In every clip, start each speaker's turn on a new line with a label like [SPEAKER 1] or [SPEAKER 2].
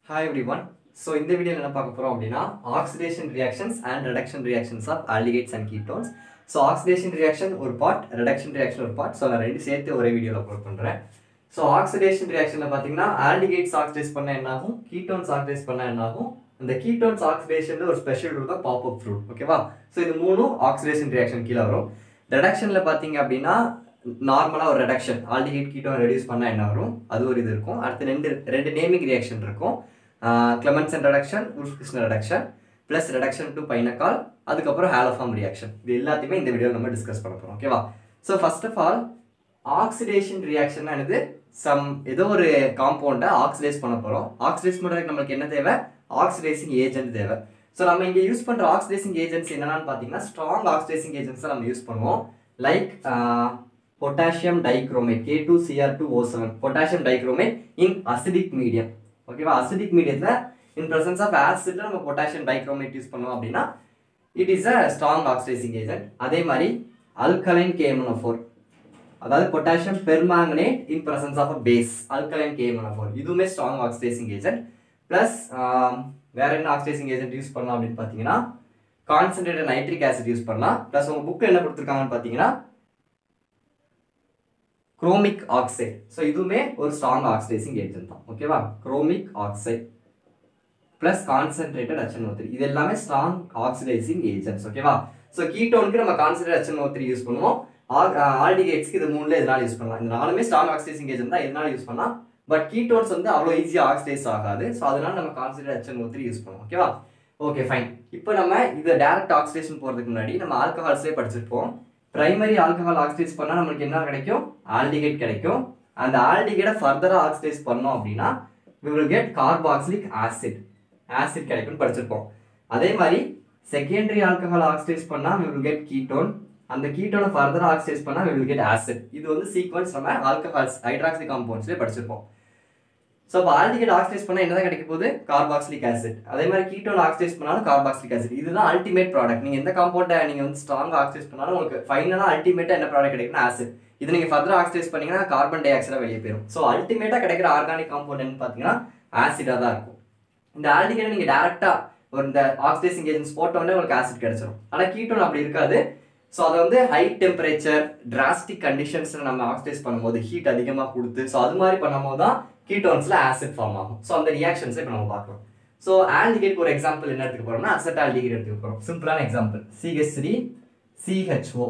[SPEAKER 1] hi every one so இந்த வீடியோவில் என்ன பார்க்க போகிறோம் அப்படின்னா oxidation reactions and reduction reactions of aldehydes and ketones so oxidation reaction ஒரு பார்ட் ரிடக்ஷன் ரியாக்ஷன் ஒரு பார்ட் ஸோ நான் ரெண்டு சேர்த்து ஒரே வீடியோவில் அப்லோட் பண்ணுறேன் ஸோ ஆக்சிடேஷன் ரியாக்ஷனில் பார்த்தீங்கன்னா ஆல்டிகேட்ஸ் ஆக்சிடைஸ் பண்ண என்ன ஆகும் கீட்டோன்ஸ் ஆக்சிடைஸ் பண்ண என்ன ஆகும் இந்த கீட்டோன்ஸ் ஆக்சிடேஷன்ல ஒரு ஸ்பெஷல் ரூல் தான் பாப் அப் ரூல் ஓகேவா ஸோ இது மூணும் ஆக்சிடேஷன் ரியாக்ஷன் கீழே வரும் ரிடக்ஷனில் பார்த்தீங்க அப்படின்னா நார்மலாக ஒரு ரெடக்ஷன் ஆல்டிகேட் கீட்டோன் ரெடியூஸ் பண்ணால் என்ன வரும் அது ஒரு இது இருக்கும் அடுத்து ரெண்டு ரெண்டு நேமிங் ரியாக்ஷன் இருக்கும் Clemmensen reduction Wolff Kishner reduction plus reduction to pinacol அதுக்கப்புறம் ஹாலோஃபார்ம் ரியாக்ஷன் இது எல்லாத்தையுமே இந்த வீடியோவில் நம்ம டிஸ்கஸ் பண்ண போகிறோம் ஓகேவா so first of all oxidation reaction என்னது சம் ஏதோ ஒரு காம்பவுண்டை ஆக்சிடைஸ் பண்ண போகிறோம் ஆக்சிடைஸ் பண்ணுறதுக்கு நம்மளுக்கு என்ன தேவை ஆக்சிடைசிங் ஏஜென்ட் தேவை ஸோ நம்ம இங்கே யூஸ் பண்ணுற ஆக்சிடைசிங் ஏஜென்ட்ஸ் என்னென்னு பார்த்தீங்கன்னா ஸ்ட்ராங் ஆக்சிடைசிங் ஏஜென்ட்ஸ் தான் நம்ம யூஸ் பண்ணுவோம் like potassium dichromate K two C R two O seven potassium dichromate in acidic medium ஓகேவா அசிடிக் மீடியத்தில் இன் பிரசன்ஸ் ஆஃப் ஆசிட்ல நம்ம பொட்டாசியம் டைக்ரோமேட் யூஸ் பண்ணோம் அப்படின்னா it is a strong oxidising agent அதே மாதிரி அல்கலைன் கேமனோஃபோர் அதாவது potassium permanganate in presence of a base alkaline K M N O four இதுவுமே strong oxidising agent plus வேற என்ன ஆக்சிடைசிங் ஏஜென்ட் யூஸ் பண்ணலாம் அப்படின்னு பார்த்தீங்கன்னா கான்சன்ட்ரேட்டட் நைட்ரிக் ஆசிட் யூஸ் பண்ணலாம் ப்ளஸ் உங்கள் புக்கில் என்ன கொடுத்துருக்காங்கன்னு பார்த்தீங்கன்னா குரோமிக் ஆக்சைடு ஸோ இதுவுமே ஒரு ஸ்ட்ராங் ஆக்சிடைசிங் ஏஜென்ட் தான் ஓகேவா chromic oxide plus concentrated HNO3 three இது எல்லாமே ஸ்ட்ராங் ஆக்சிடைசிங் ஏஜென்ட்ஸ் ஓகேவா ஸோ கீட்டோனுக்கு நம்ம கான்சென்ட்ரேட் HNO3 த்ரீ யூஸ் பண்ணுவோம் ஆல்டிகேட்ஸ்க்கு இது மூணுல எதனால யூஸ் பண்ணலாம் இந்த நாலுமே ஸ்ட்ராங் ஆக்சிடைசிங் ஏஜென்ட் தான் எதனால யூஸ் பண்ணலாம் பட் கீட்டோன்ஸ் வந்து அவ்வளோ ஈஸியாக ஆக்சிடைஸ் ஆகாது ஸோ அதனால நம்ம கான்சென்ட்ரேட் HNO3 த்ரீ யூஸ் பண்ணுவோம் ஓகேவா ஓகே ஃபைன் இப்போ நம்ம இதை டேரக்ட் ஆக்சிடேஷன் போகிறதுக்கு முன்னாடி நம்ம ஆல்கஹால்ஸே படிச்சிருப்போம் பிரைமரி ஆல்கஹால் ஆக்சிடைஸ் பண்ணால் நம்மளுக்கு என்ன கிடைக்கும் ஆல்டிகேட் கிடைக்கும் அந்த ஆல்டிகேட்டை ஃபர்தராக ஆக்சிடைஸ் பண்ணோம் அப்படின்னா we will get carboxylic acid acid கிடைக்கும்னு படிச்சிருப்போம் அதே மாதிரி செகண்டரி ஆல்கஹால் ஆக்சிடைஸ் பண்ணா we will get கீட்டோன் அந்த கீட்டோனை ஃபர்தரா ஆக்சிடைஸ் பண்ணா we will get ஆசிட் இது வந்து சீக்வன்ஸ் நம்ம ஆல்கஹால்ஸ் ஹைட்ராக்சி காம்பவுண்ட்ஸ்லேயே படிச்சிருப்போம் ஸோ இப்போ ஆல்டிகேட் ஆக்சிடைஸ் பண்ணா என்னதான் கிடைக்க போகுது கார்பாக்சிலிக் ஆசிட் அதே மாதிரி கீட்டோன் ஆக்சிடைஸ் பண்ணாலும் கார்பாக்சிலிக் ஆசிட் இதுதான் அல்டிமேட் ப்ராடக்ட் நீங்க எந்த காம்பவுண்டை நீங்க வந்து ஸ்ட்ராங் ஆக்சிடைஸ் பண்ணாலும் உங்களுக்கு ஃபைனலாக அல்டிமேட்டா என்ன ப்ராடக்ட் கிடைக்கும்னா ஆசிட் இது நீங்க ஃபர்தர் ஆக்சிடைஸ் பண்ணீங்கன்னா கார்பன் டை ஆக்சைடா வெளியே போயிடும் ஸோ அல்டிமேட்டா கிடைக்கிற ஆர்கானிக் காம்பவுண்ட் பார்த்தீங்கன்னா ஆசிடா தான் இருக்கும் இந்த ஆல்டிகேட்டை நீங்க டேரக்டா ஒரு இந்த ஆக்சிடைசிங் ஏஜென்ட்ஸ் போட்டோன்னே உங்களுக்கு ஆசிட் கிடைச்சிடும் ஆனா கீட்டோன் அப்படி இருக்காது ஸோ அதை வந்து ஹை டெம்பரேச்சர் டிராஸ்டிக் கண்டிஷன்ஸ்ல நம்ம ஆக்சிடைஸ் பண்ணும்போது ஹீட் அதிகமாக கொடுத்து ஸோ அது மாதிரி பண்ணும்போது தான் கீட்டோன்ஸ்ல ஆசிட் ஃபார்ம் ஆகும் ஸோ அந்த ரியாக்ஷன்ஸை இப்போ நம்ம பார்க்கலாம் ஸோ ஆல்டிகேட் ஒரு எக்ஸாம்பிள் என்ன எடுத்துக்க போறோம்னா அசட் ஆல்டிகேட் எடுத்துக்க போறோம் சிம்பிளான example C H three C H O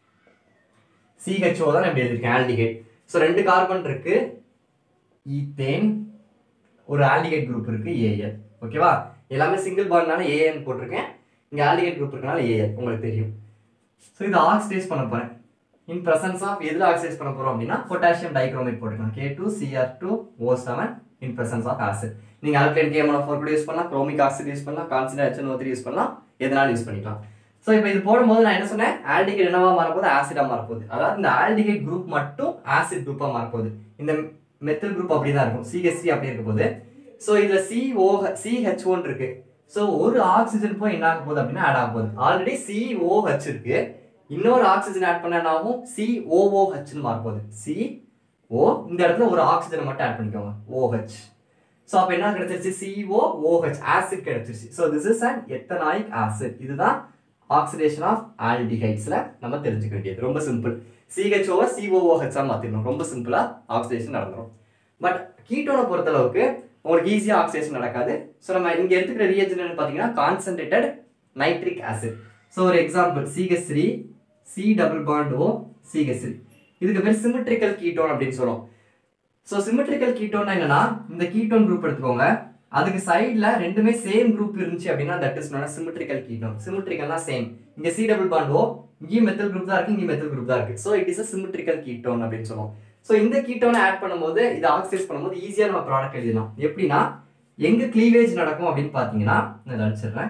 [SPEAKER 1] C H O தான் இப்படி எழுதிருக்கேன் ஆல்டிகேட் ஸோ ரெண்டு கார்பன் இருக்கு ஈத்தேன் ஒரு ஆல்டிகேட் குரூப் இருக்கு ஏஎல் ஓகேவா எல்லாமே சிங்கிள் பாண்ட்னால ஏஎன் போட்டிருக்கேன் இங்க ஆல்டிகேட் குரூப் இருக்கனால ஏஎல் உங்களுக்கு தெரியும் ஸோ இதை ஆக்சிடைஸ் பண்ண போறேன் இன் பிரசன்ஸ் ஆஃப் எதில் ஆக்சிடைஸ் பண்ண போறோம் அப்படின்னா பொட்டாசியம் டைக்ரோமேட் போட்டுக்கலாம் K two C R two O seven in presence of acid நீங்க ஆல்கலைன் கேமரா ஃபோர் கூட யூஸ் பண்ணலாம் குரோமிக் ஆக்சைடு யூஸ் பண்ணலாம் கான்சிடர் ஹெச்என் த்ரீ யூஸ் பண்ணலாம் எதனாலும் யூஸ் பண்ணிக்கலாம் ஸோ இப்போ இது போடும்போது நான் என்ன சொன்னேன் ஆல்டிகேட் என்னவா மாறப்போகுது ஆசிடா மாறப்போகுது அதாவது இந்த ஆல்டிகேட் குரூப் மட்டும் ஆசிட் குரூப்பா மாறப்போகுது இந்த மெத்தல் குரூப் அப்படி தான் இருக்கும் சிஹெச்சி அப்படி இருக்க போகுது ஸோ இதுல சிஓ சிஹெச் ஒன் இருக்கு ஸோ ஒரு ஆக்சிஜன் போய் என்ன ஆக போகுது அப்படின்னா ஆட் ஆக போகுது ஆல்ரெடி சிஓஹெச் இருக்கு இன்னொரு ஆக்சிஜன் ஆட் பண்ண என்ன ஆகும் சிஓஓஹெச்னு மாற போகுது சி ஓ இந்த இடத்துல ஒரு ஆக்சிஜனை மட்டும் ஆட் பண்ணிக்கோங்க ஓஹெச் ஸோ அப்போ என்ன கிடைச்சிருச்சு சிஓ ஓஹெச் ஆசிட் கிடைச்சிருச்சு so this is and ethanoic acid இதுதான் ஆக்சிடேஷன் ஆஃப் ஆல்டிஹைட்ஸ்ல நம்ம தெரிஞ்சுக்க வேண்டியது ரொம்ப சிம்பிள் சிஹெச்ஓவை சிஓஓஹெச்சா மாத்திடணும் ரொம்ப சிம்பிளா ஆக்சிடேஷன் நடந்துடும் பட் கீட்டோனை பொறுத்தளவுக்கு உங்களுக்கு ஈஸியாக ஆக்சிடேஷன் நடக்காது ஸோ நம்ம இங்க எடுத்துக்கிற ரியேஜன் பார்த்தீங்கன்னா கான்சென்ட்ரேட்டட் நைட்ரிக் ஆசிட் ஸோ ஒரு example C H three C double bond O C H three இதுக்கு பேர் சிமெட்ரிக்கல் கீட்டோன் அப்படின்னு சொல்லுவோம் ஸோ சிமெட்ரிக்கல் கீட்டோன்னா என்னன்னா இந்த கீட்டோன் குரூப் எடுத்துக்கோங்க அதுக்கு சைடில் ரெண்டுமே சேம் குரூப் இருந்துச்சு அப்படின்னா that is not symmetrical ketone சிமெட்ரிக்கல்னா சேம் இங்க சி டபுள் பாண்ட் ஓ இங்கேயும் மெத்தல் குரூப் தான் இருக்கு இங்கே மெத்தல் குரூப் தான் இருக்கு so it is a symmetrical ketone அப்படின்னு சொல்லுவோம் ஸோ இந்த கீட்டோனை ஆட் பண்ணும்போது இதை ஆக்சிடைஸ் பண்ணும்போது ஈஸியாக நம்ம ப்ராடக்ட் எழுதலாம் எப்படின்னா எங்க கிளீவேஜ் நடக்கும் அப்படின்னு பார்த்தீங்கன்னா நான் இதை அடிச்சிடுறேன்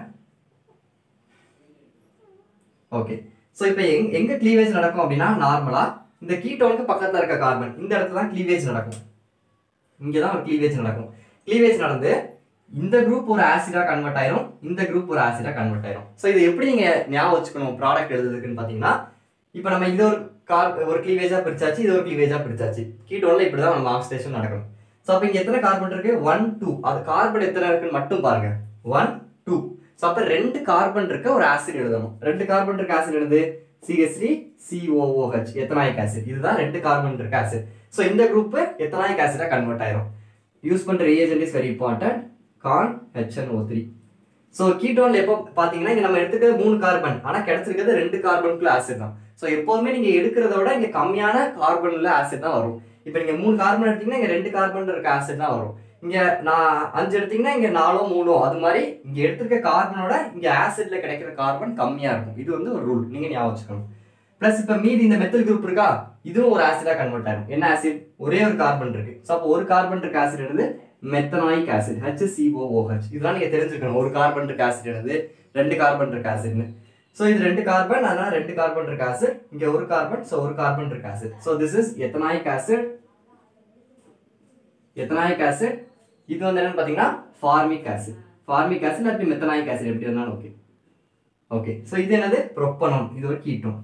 [SPEAKER 1] ஓகே ஸோ இப்போ எங் எங்க கிளீவேஜ் நடக்கும் அப்படின்னா நார்மலா இந்த கீட்டோனுக்கு பக்கத்துல இருக்க கார்பன் இந்த இடத்துல தான் கிளீவேஜ் நடக்கும் இங்கே தான் ஒரு கிளீவேஜ் நடக்கும் கிளீவேஜ் நடந்து இந்த குரூப் ஒரு ஆசிடா கன்வெர்ட் ஆயிரும் இந்த குரூப் ஒரு ஆசிடா கன்வெர்ட் ஆயிரும் ஸோ இது எப்படி நீங்க ஞாபகம் வச்சுக்கணும் ப்ராடக்ட் எழுதுறதுக்குன்னு பார்த்தீங்கன்னா இப்போ நம்ம இது ஒரு கார் ஒரு கிளீவேஜா பிரிச்சாச்சு இது ஒரு கிளீவேஜா பிரிச்சாச்சு கீட்டோன்ல இப்படி தான் நம்ம ஆக்சிடேஷன் நடக்கணும் ஸோ அப்போ இங்க எத்தனை கார்பன் இருக்கு ஒன் டூ அது கார்பன் எத்தனை இருக்குன்னு மட்டும் பாருங்க ஒன் டூ ஸோ அப்போ ரெண்டு கார்பன் இருக்க ஒரு ஆசிட் எழுதணும் ரெண்டு கார்பன் இருக்க ஆசிட் எழுது சிஹெச்ரி சிஓஓஹெச் எத்தனாயிக் ஆசிட் இதுதான் ரெண்டு கார்பன் இருக்க ஆசிட் ஸோ இந்த குரூப் எத்தனாயிக் ஆசிடா கன்வெர்ட் ஆயிரும் யூஸ் பண்ற reagent is very important conc H N O three so கீட்டோன்ல எப்போ பார்த்தீங்கன்னா இங்க நம்ம எடுத்துக்கிறது மூணு கார்பன் ஆனா கிடைச்சிருக்கிறது ரெண்டு கார்பனுக்குள்ள ஆசிட் தான் ஸோ எப்போதுமே நீங்க எடுக்கிறத விட இங்க கம்மியான கார்பன்ல ஆசிட் தான் வரும் இப்போ நீங்க மூணு கார்பன் எடுத்தீங்கன்னா இங்க ரெண்டு கார்பன் இருக்க ஆசிட் தான் வரும் இங்க நான் அஞ்சு எடுத்தீங்கன்னா இங்க நாலோ மூணோ அது மாதிரி இங்க எடுத்திருக்க கார்பனோட இங்க ஆசிட்ல கிடைக்கிற கார்பன் கம்மியா இருக்கும் இது வந்து ஒரு ரூல் நீங்க ஞாபகம் வச்சுக்கணும் பிளஸ் இப்ப மீதி இந்த மெத்தல் குரூப் இருக்கா இதுவும் ஒரு ஆசிடா கன்வெர்ட் ஆகும் என்ன ஆசிட் ஒரே ஒரு கார்பன் இருக்கு ஸோ அப்போ ஒரு கார்பன் இருக்க ஆசிட் எடுத்து மெத்தனாயிக் ஆசிட் HCOOH இதெல்லாம் நீங்க தெரிஞ்சுக்கணும் ஒரு கார்பன் இருக்க ஆசிட் என்னது ரெண்டு கார்பன் இருக்க ஆசிட்னு ஸோ இது ரெண்டு கார்பன் அதனால ரெண்டு கார்பன் இருக்க ஆசிட் இங்க ஒரு கார்பன் ஸோ ஒரு கார்பன் இருக்க acid so this is ethanoic acid ethanoic acid இது வந்து என்னன்னு பாத்தீங்கன்னா ஃபார்மிக் ஆசிட் ஃபார்மிக் ஆசிட் இல்லாட்டி மெத்தனாயிக் ஆசிட் எப்படி இருந்தாலும் ஓகே ஓகே ஸோ இது என்னது ப்ரொப்பனம் இது ஒரு கீட்டோன்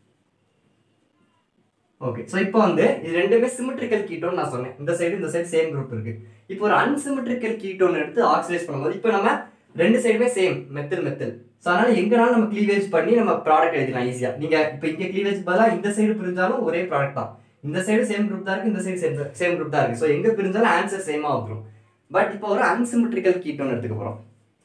[SPEAKER 1] ஓகே ஸோ இப்போ வந்து இது ரெண்டுமே சிமெட்ரிக்கல் கீட்டோன் நான் சொன்னேன் இந்த சைடு இந்த சைடு சேம் குரூப் இருக்கு இப்போ ஒரு அன்சிமெட்ரிக்கல் கீட்டோன் எடுத்து ஆக்சிடைஸ் பண்ணும்போது இப்போ நம்ம ரெண்டு சைடுமே சேம் மெத்தல் மெத்தல் ஸோ அதனால எங்கனாலும் நம்ம க்ளீவேஜ் பண்ணி நம்ம ப்ராடக்ட் எழுதிக்கலாம் ஈஸியா நீங்க இப்போ இங்க க்ளீவேஜ் பதிலாக இந்த சைடு பிரிஞ்சாலும் ஒரே ப்ராடக்ட் தான் இந்த சைடு சேம் குரூப் தான் இருக்கு இந்த சைடு சேம் சேம் குரூப் தான் இருக்கு ஸோ எங்க பிரிஞ்சாலும் ஆன்சர் சேமா வந்துடும் பட் இப்போ ஒரு அன்சிமெட்ரிக்கல் கீட்டோன் எடுத்துக்க போறோம்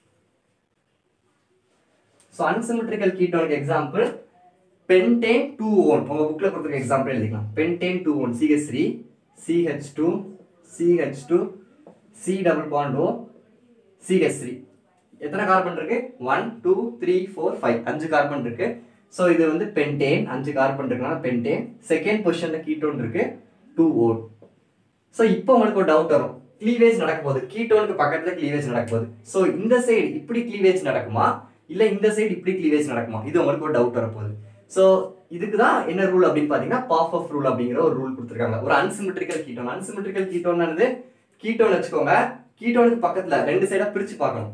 [SPEAKER 1] ஸோ அன்சிமெட்ரிக்கல் கீட்டோனுக்கு எக்ஸாம்பிள் பென்டேன் டூ ஒன் உங்க புக்ல கொடுத்துருக்க எக்ஸாம்பிள் எழுதிக்கலாம் pentane two one C H three C H two C H two C double bond O C H three எத்தனை கார்பன் இருக்கு one two three four five அஞ்சு கார்பன் இருக்கு ஸோ இது வந்து பென்டேன் அஞ்சு கார்பன் இருக்குனால பென்டேன் செகண்ட் பொசிஷன்ல கீட்டோன் இருக்கு டூ ஓன் ஸோ இப்போ உங்களுக்கு ஒரு டவுட் வரும் க்ளீவேஜ் நடக்க போகுது கீட்டோனுக்கு பக்கத்துல க்ளீவேஜ் நடக்க போகுது ஸோ இந்த சைடு இப்படி க்ளீவேஜ் நடக்குமா இல்ல இந்த சைடு இப்படி க்ளீவேஜ் நடக்குமா இது உங்களுக்கு ஒரு டவுட் வரப்போகுது ஸோ இதுக்கு தான் என்ன ரூல் அப்படின்னு பாத்தீங்கன்னா பாஃப் ஆஃப் ரூல் அப்படிங்கிற ஒரு ரூல் கொடுத்துருக்காங்க ஒரு unsymmetrical ketone unsymmetrical ketone ketone வச்சுக்கோங்க கீட்டோனுக்கு பக்கத்துல ரெண்டு சைடா பிரிச்சு பார்க்கணும்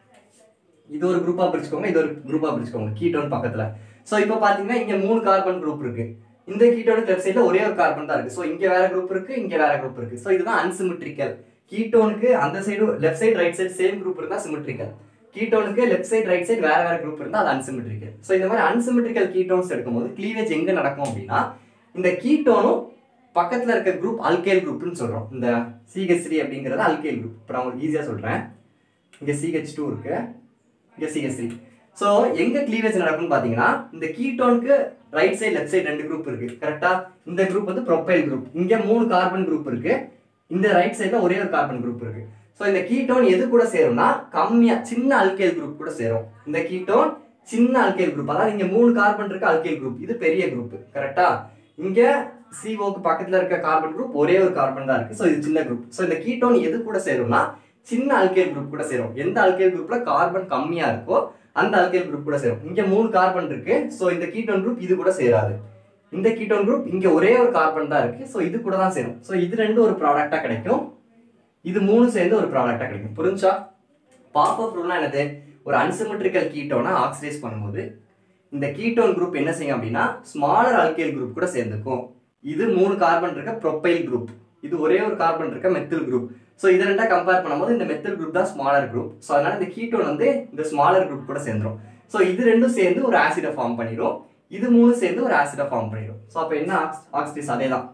[SPEAKER 1] இது ஒரு குரூப்பா பிரிச்சுக்கோங்க இது ஒரு குரூப்பா பிரிச்சுக்கோங்க கீட்டோன் பக்கத்துல சோ இப்போ பாத்தீங்கன்னா இங்க மூணு கார்பன் குரூப் இருக்கு இந்த கீட்டோனுக்கு லெஃப்ட் சைடுல ஒரே ஒரு கார்பன் தான் இருக்கு சோ இங்க வேற குரூப் இருக்கு இங்க வேற குரூப் இருக்கு சோ இதுதான் அன்சிமெட்ரிக்கல் கீட்டோனுக்கு அந்த side left side right side same group இருந்தா சிமெட்ரிக்கல் கீட்டோனுக்கு லெஃப்ட் சைடு ரைட் சைடு வேற வேற குரூப் இருந்தா அது அன்சிமெட்ரிக்கல் சோ இந்த மாதிரி அன்சிமெட்ரிக்கல் கீட்டோன்ஸ் எடுக்கும்போது க்ளீவேஜ் எங்க நடக்கும் அப்படின்னா இந்த கீட்டோனும் பக்கத்துல இருக்க குரூப் அல்கைல் குரூப்னு சொல்றோம் இந்த சிஹெச் த்ரீ அப்படிங்கறது அல்கைல் குரூப் இப்போ நான் உங்களுக்கு ஈஸியா சொல்றேன் இங்க சிஹெச் டூ இருக்கு இங்க சிஹெச் த்ரீ ஸோ எங்க க்ளீவேஜ் நடக்கும்னு பாத்தீங்கன்னா இந்த கீட்டோனுக்கு ரைட் சைடு லெஃப்ட் சைடு ரெண்டு குரூப் இருக்கு கரெக்டா இந்த குரூப் வந்து ப்ரொபைல் குரூப் இங்க மூணு கார்பன் குரூப் இருக்கு இந்த ரைட் சைடுல ஒரே ஒரு கார்பன் குரூப் இருக்கு ஸோ இந்த கீட்டோன் எது கூட சேரும்னா கம்மியா சின்ன அல்கைல் குரூப் கூட சேரும் இந்த கீட்டோன் சின்ன அல்கைல் குரூப் அதாவது இங்க மூணு கார்பன் இருக்க அல்கைல் குரூப் இது பெரிய குரூப் கரெக்டா இங்க சிஓக்கு பக்கத்துல இருக்க கார்பன் குரூப் ஒரே ஒரு கார்பன் தான் இருக்கு ஸோ இது சின்ன குரூப் ஸோ இந்த கீட்டோன் எது கூட சேரும்னா சின்ன அல்கைல் குரூப் கூட சேரும் எந்த அல்கைல் குரூப்ல கார்பன் கம்மியா இருக்கோ அந்த அல்கைல் குரூப் கூட சேரும் இங்க மூணு கார்பன் இருக்கு ஸோ இந்த கீட்டோன் குரூப் இது கூட சேராது இந்த கீட்டோன் குரூப் இங்க ஒரே ஒரு கார்பன் தான் இருக்கு ஸோ இது கூட தான் சேரும் ஸோ இது ரெண்டு ஒரு ப்ராடக்டா கிடைக்கும் இது மூணு சேர்ந்து ஒரு ப்ராடக்டா கிடைக்கும் புரிஞ்சா பாப் ஆஃப் ரூல்னா என்னது ஒரு அன்சிமெட்ரிக்கல் கீட்டோனை ஆக்சிடைஸ் பண்ணும்போது இந்த கீட்டோன் குரூப் என்ன செய்யும் அப்படின்னா ஸ்மாலர் அல்கைல் குரூப் கூட சேர்ந்துக்கும் இது மூணு கார்பன் இருக்க ப்ரொபைல் குரூப் இது ஒரே ஒரு கார்பன் இருக்க மெத்தில் குரூப் ஸோ இதை ரெண்டா கம்பேர் பண்ணும்போது இந்த மெத்தில் குரூப் தான் ஸ்மாலர் குரூப் ஸோ அதனால இந்த கீட்டோன் வந்து இந்த ஸ்மாலர் குரூப் கூட சேர்ந்துரும் ஸோ இது ரெண்டும் சேர்ந்து ஒரு ஆசிடை ஃபார்ம் பண்ணிடும் இது மூணு சேர்ந்து ஒரு ஆசிடை ஃபார்ம் பண்ணிடும் ஸோ அப்போ என்ன ஆக்சிடைஸ் அதே தான்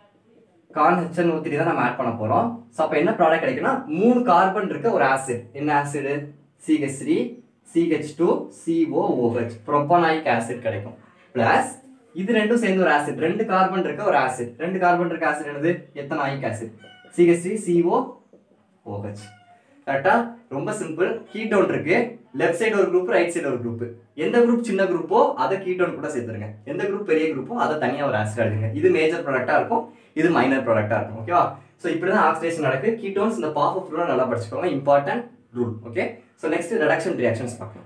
[SPEAKER 1] கான் ஹெச்என் த்ரீ தான் நம்ம ஆட் பண்ண போறோம் ஸோ அப்போ என்ன ப்ராடக்ட் கிடைக்குன்னா மூணு கார்பன் இருக்க ஒரு ஆசிட் என்ன acid C H three C H two C O O H propanoic acid கிடைக்கும் பிளஸ் இது ரெண்டும் சேர்ந்து ஒரு ஆசிட் ரெண்டு கார்பன் இருக்க ஒரு ஆசிட் ரெண்டு கார்பன் இருக்க ஆசிட் என்னது ethanoic acid C H three C O O H கரெக்டா ரொம்ப சிம்பிள் கீட்டோன் இருக்கு லெஃப்ட் சைடு ஒரு குரூப் ரைட் சைடு ஒரு குரூப் எந்த குரூப் சின்ன குரூப்போ அதை கீட்டோன் கூட சேர்த்துருங்க எந்த குரூப் பெரிய குரூப்போ அதை தனியா ஒரு ஆசிட் எழுதுங்க இது மேஜர் ப்ராடக்டா இருக்கும் இது மைனர் ப்ராடக்டா இருக்கும் ஓகேவா ஸோ இப்படிதான் ஆக்சிடேஷன் நடக்கு கீட்டோன்ஸ் இந்த பாப் ஆஃப் ரூலை நல்லா படிச்சுக்கோங்க important rule okay so next reduction reactions பார்க்கலாம்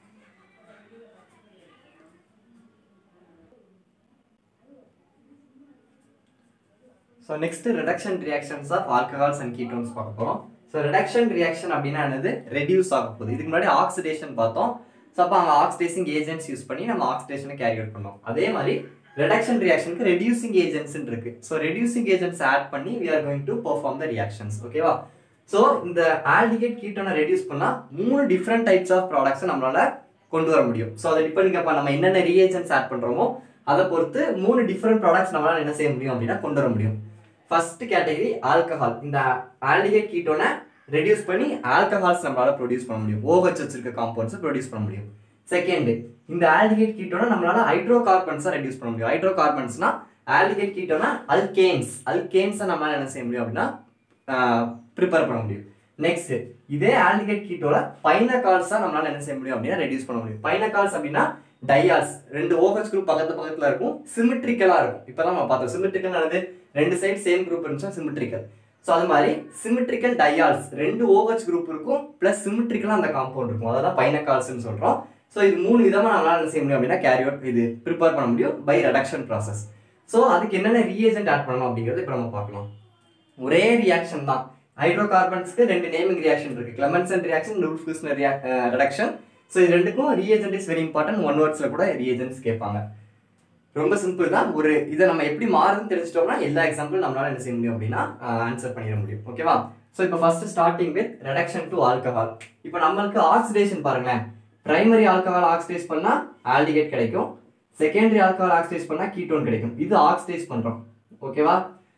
[SPEAKER 1] so next reduction reactions of alcohols and ketones பார்க்க போகிறோம் ஸோ ரிடக்ஷன் ரியாக்ஷன் அப்படின்னா என்னது ரெடியூஸ் ஆக போகுது இதுக்கு முன்னாடி ஆக்சிடேஷன் பார்த்தோம் ஸோ அப்போ அங்கே ஆக்சிடேசிங் ஏஜென்ட்ஸ் யூஸ் பண்ணி நம்ம ஆக்சிடேஷனை கேரி அவுட் பண்ணோம் அதே மாதிரி ரெடக்ஷன் ரியாக்ஷனுக்கு ரெடியூசிங் ஏஜென்ட்ஸ் இருக்கு ஸோ ரெடியூசிங் ஏஜென்ட்ஸ் ஆட் பண்ணி we are going to perform the reactions ஓகேவா ஸோ இந்த ஆல்டிகேட் கீட்டோனை ரெடியூஸ் பண்ணா மூணு டிஃப்ரெண்ட் டைப்ஸ் ஆஃப் ப்ராடக்ட்ஸை நம்மளால கொண்டு வர முடியும் ஸோ அதை டிபெண்டிங் அப்போ நம்ம என்னென்ன ரியேஜென்ட்ஸ் ஆட் பண்றோமோ அதை பொறுத்து மூணு டிஃப்ரெண்ட் ப்ராடக்ட்ஸ் நம்மளால என்ன செய்ய முடியும் அப்படின்னா கொண்டு வர முடியும் ஃபர்ஸ்ட் கேட்டகரி ஆல்கஹால் இந்த ஆல்டிகேட் கீட்டோனை ரெடியூஸ் பண்ணி ஆல்கஹால்ஸ் நம்மளால ப்ரொடியூஸ் பண்ண முடியும் ஓஹெச் வச்சிருக்க காம்பவுண்ட்ஸை ப்ரொடியூஸ் பண்ண முடியும் செகண்ட் இந்த ஆல்டிகேட் கீட்டோனை நம்மளால ஹைட்ரோ கார்பன்ஸை ரெடியூஸ் பண்ண முடியும் ஹைட்ரோ கார்பன்ஸ்னா ஆல்டிகேட் கீட்டோனா அல்கேன்ஸ் அல்கேன்ஸை நம்மளால என்ன செய்ய முடியும் அப்படின்னா ப்ரிப்பேர் பண்ண முடியும் நெக்ஸ்ட் இதே ஆல்டிகேட் கீட்டோல பைனகால்ஸா நம்மளால என்ன செய்ய முடியும் அப்படின்னா ரெடியூஸ் பண்ண முடியும் பைனகால்ஸ் அப்படின்னா டையால்ஸ் ரெண்டு ஓஹெச் குரூப் பக்கத்து பக்கத்துல இருக்கும் சிமெட்ரிக்கலா இருக்கும் இப்பதான் நம்ம பார்த்தோம் சிமெட்ரிக்கல் என்னது ரெண்டு சைடு சேம் குரூப் இருந்துச்சா சிமெட்ரிக்கல் ஸோ அது மாதிரி சிமெட்ரிக்கல் டையால்ஸ் ரெண்டு ஓஹெச் குரூப் இருக்கும் பிளஸ் சிமெட்ரிக்கலா அந்த காம்பவுண்ட் இருக்கும் அதான் பைனகால்ஸ்னு சொல்றோம் ஸோ இது மூணு விதமா நம்மளால என்ன செய்ய முடியும் அப்படின்னா கேரி அவுட் இது ப்ரிப்பேர் பண்ண முடியும் பை ரெடக்ஷன் ப்ராசஸ் ஸோ அதுக்கு என்னென்ன ரீஏஜென்ட் ஆட் பண்ணணும் அப்படிங்கிறது இப்போ நம்ம பார்க்கலாம் ஒரே ரியாக்ஷன் தான் ஹைட்ரோ கார்பன்ஸ்க்கு ரெண்டு நேமிங் ரியாக்ஷன் இருக்கு Clemmensen reaction Wolff Kishner reduction so இது ரெண்டுக்கும் reagent is very important one வேர்ட்ஸ்ல கூட ரீஏஜென்ட்ஸ் கேட்பாங்க ரொம்ப சிம்பிள் தான் ஒரு இதை நம்ம எப்படி மாறுதுன்னு தெரிஞ்சிட்டோம்னா எல்லா எக்ஸாம்பிளும் நம்மளால என்ன செய்ய முடியும் அப்படின்னா ஆன்சர் பண்ணிட முடியும் ஓகேவா ஸோ இப்போ first starting with reduction to alcohol இப்போ நம்மளுக்கு ஆக்சிடேஷன் பாருங்களேன் பிரைமரி ஆல்கஹால் ஆக்சிடைஸ் பண்ணா ஆல்டிகேட் கிடைக்கும் செகண்டரி ஆல்கஹால் ஆக்சிடைஸ் பண்ணா கீட்டோன் கிடைக்கும் இது ஆக்சிடைஸ் பண்றோம் ஓகேவா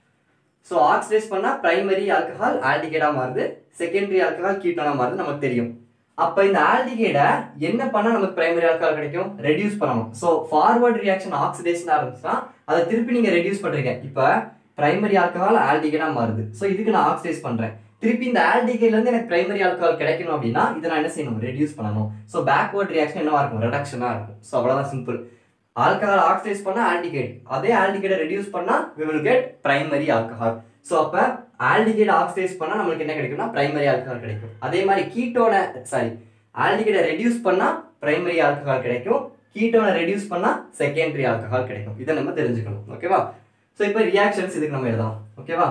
[SPEAKER 1] ஸோ ஆக்சிடைஸ் பண்ணா பிரைமரி ஆல்கஹால் ஆல்டிகேடா மாறுது செகண்டரி ஆல்கஹால் கீட்டோனா மாறுது நமக்கு தெரியும் அப்ப இந்த ஆல்டிகேடை என்ன பண்ணா நமக்கு பிரைமரி ஆல்கஹால் கிடைக்கும் ரெடியூஸ் பண்ணணும் ஸோ ஃபார்வர்ட் ரியாக்ஷன் ஆக்சிடேஷன் ஆரம்பிச்சுன்னா அதை திருப்பி நீங்க ரெடியூஸ் பண்றீங்க இப்ப பிரைமரி ஆல்கஹால் ஆல்டிகேடா மாறுது ஸோ இதுக்கு நான் ஆக்சிடைஸ் பண்றேன் திருப்பி இந்த ஆல்டிகேட்ல இருந்து எனக்கு பிரைமரி ஆல்கஹால் கிடைக்கணும் அப்படின்னா இதை நான் என்ன செய்யணும் ரெடியூஸ் பண்ணணும் ஸோ பேக்வர்ட் ரியாக்ஷன் என்னவா இருக்கும் ரெடக்ஷனா இருக்கும் ஸோ அவ்வளவுதான் சிம்பிள் ஆல்கஹால் ஆக்சிடைஸ் பண்ணா ஆல்டிகேட் அதே ஆல்டிகேட்டை ரெடியூஸ் பண்ணா we will get primary alcohol so அப்ப ஆல்டிகேட் ஆக்சிடைஸ் பண்ணா நம்மளுக்கு என்ன கிடைக்கும்னா பிரைமரி ஆல்கஹால் கிடைக்கும் அதே மாதிரி கீட்டோனை சாரி ஆல்டிகேட்டை ரெடியூஸ் பண்ணா பிரைமரி ஆல்கஹால் கிடைக்கும் கீட்டோனை ரெடியூஸ் பண்ணா செகண்டரி ஆல்கஹால் கிடைக்கும் இதை நம்ம தெரிஞ்சுக்கணும் ஓகேவா ஸோ இப்போ ரியாக்ஷன்ஸ் இதுக்கு நம்ம எழுதலாம் ஓகேவா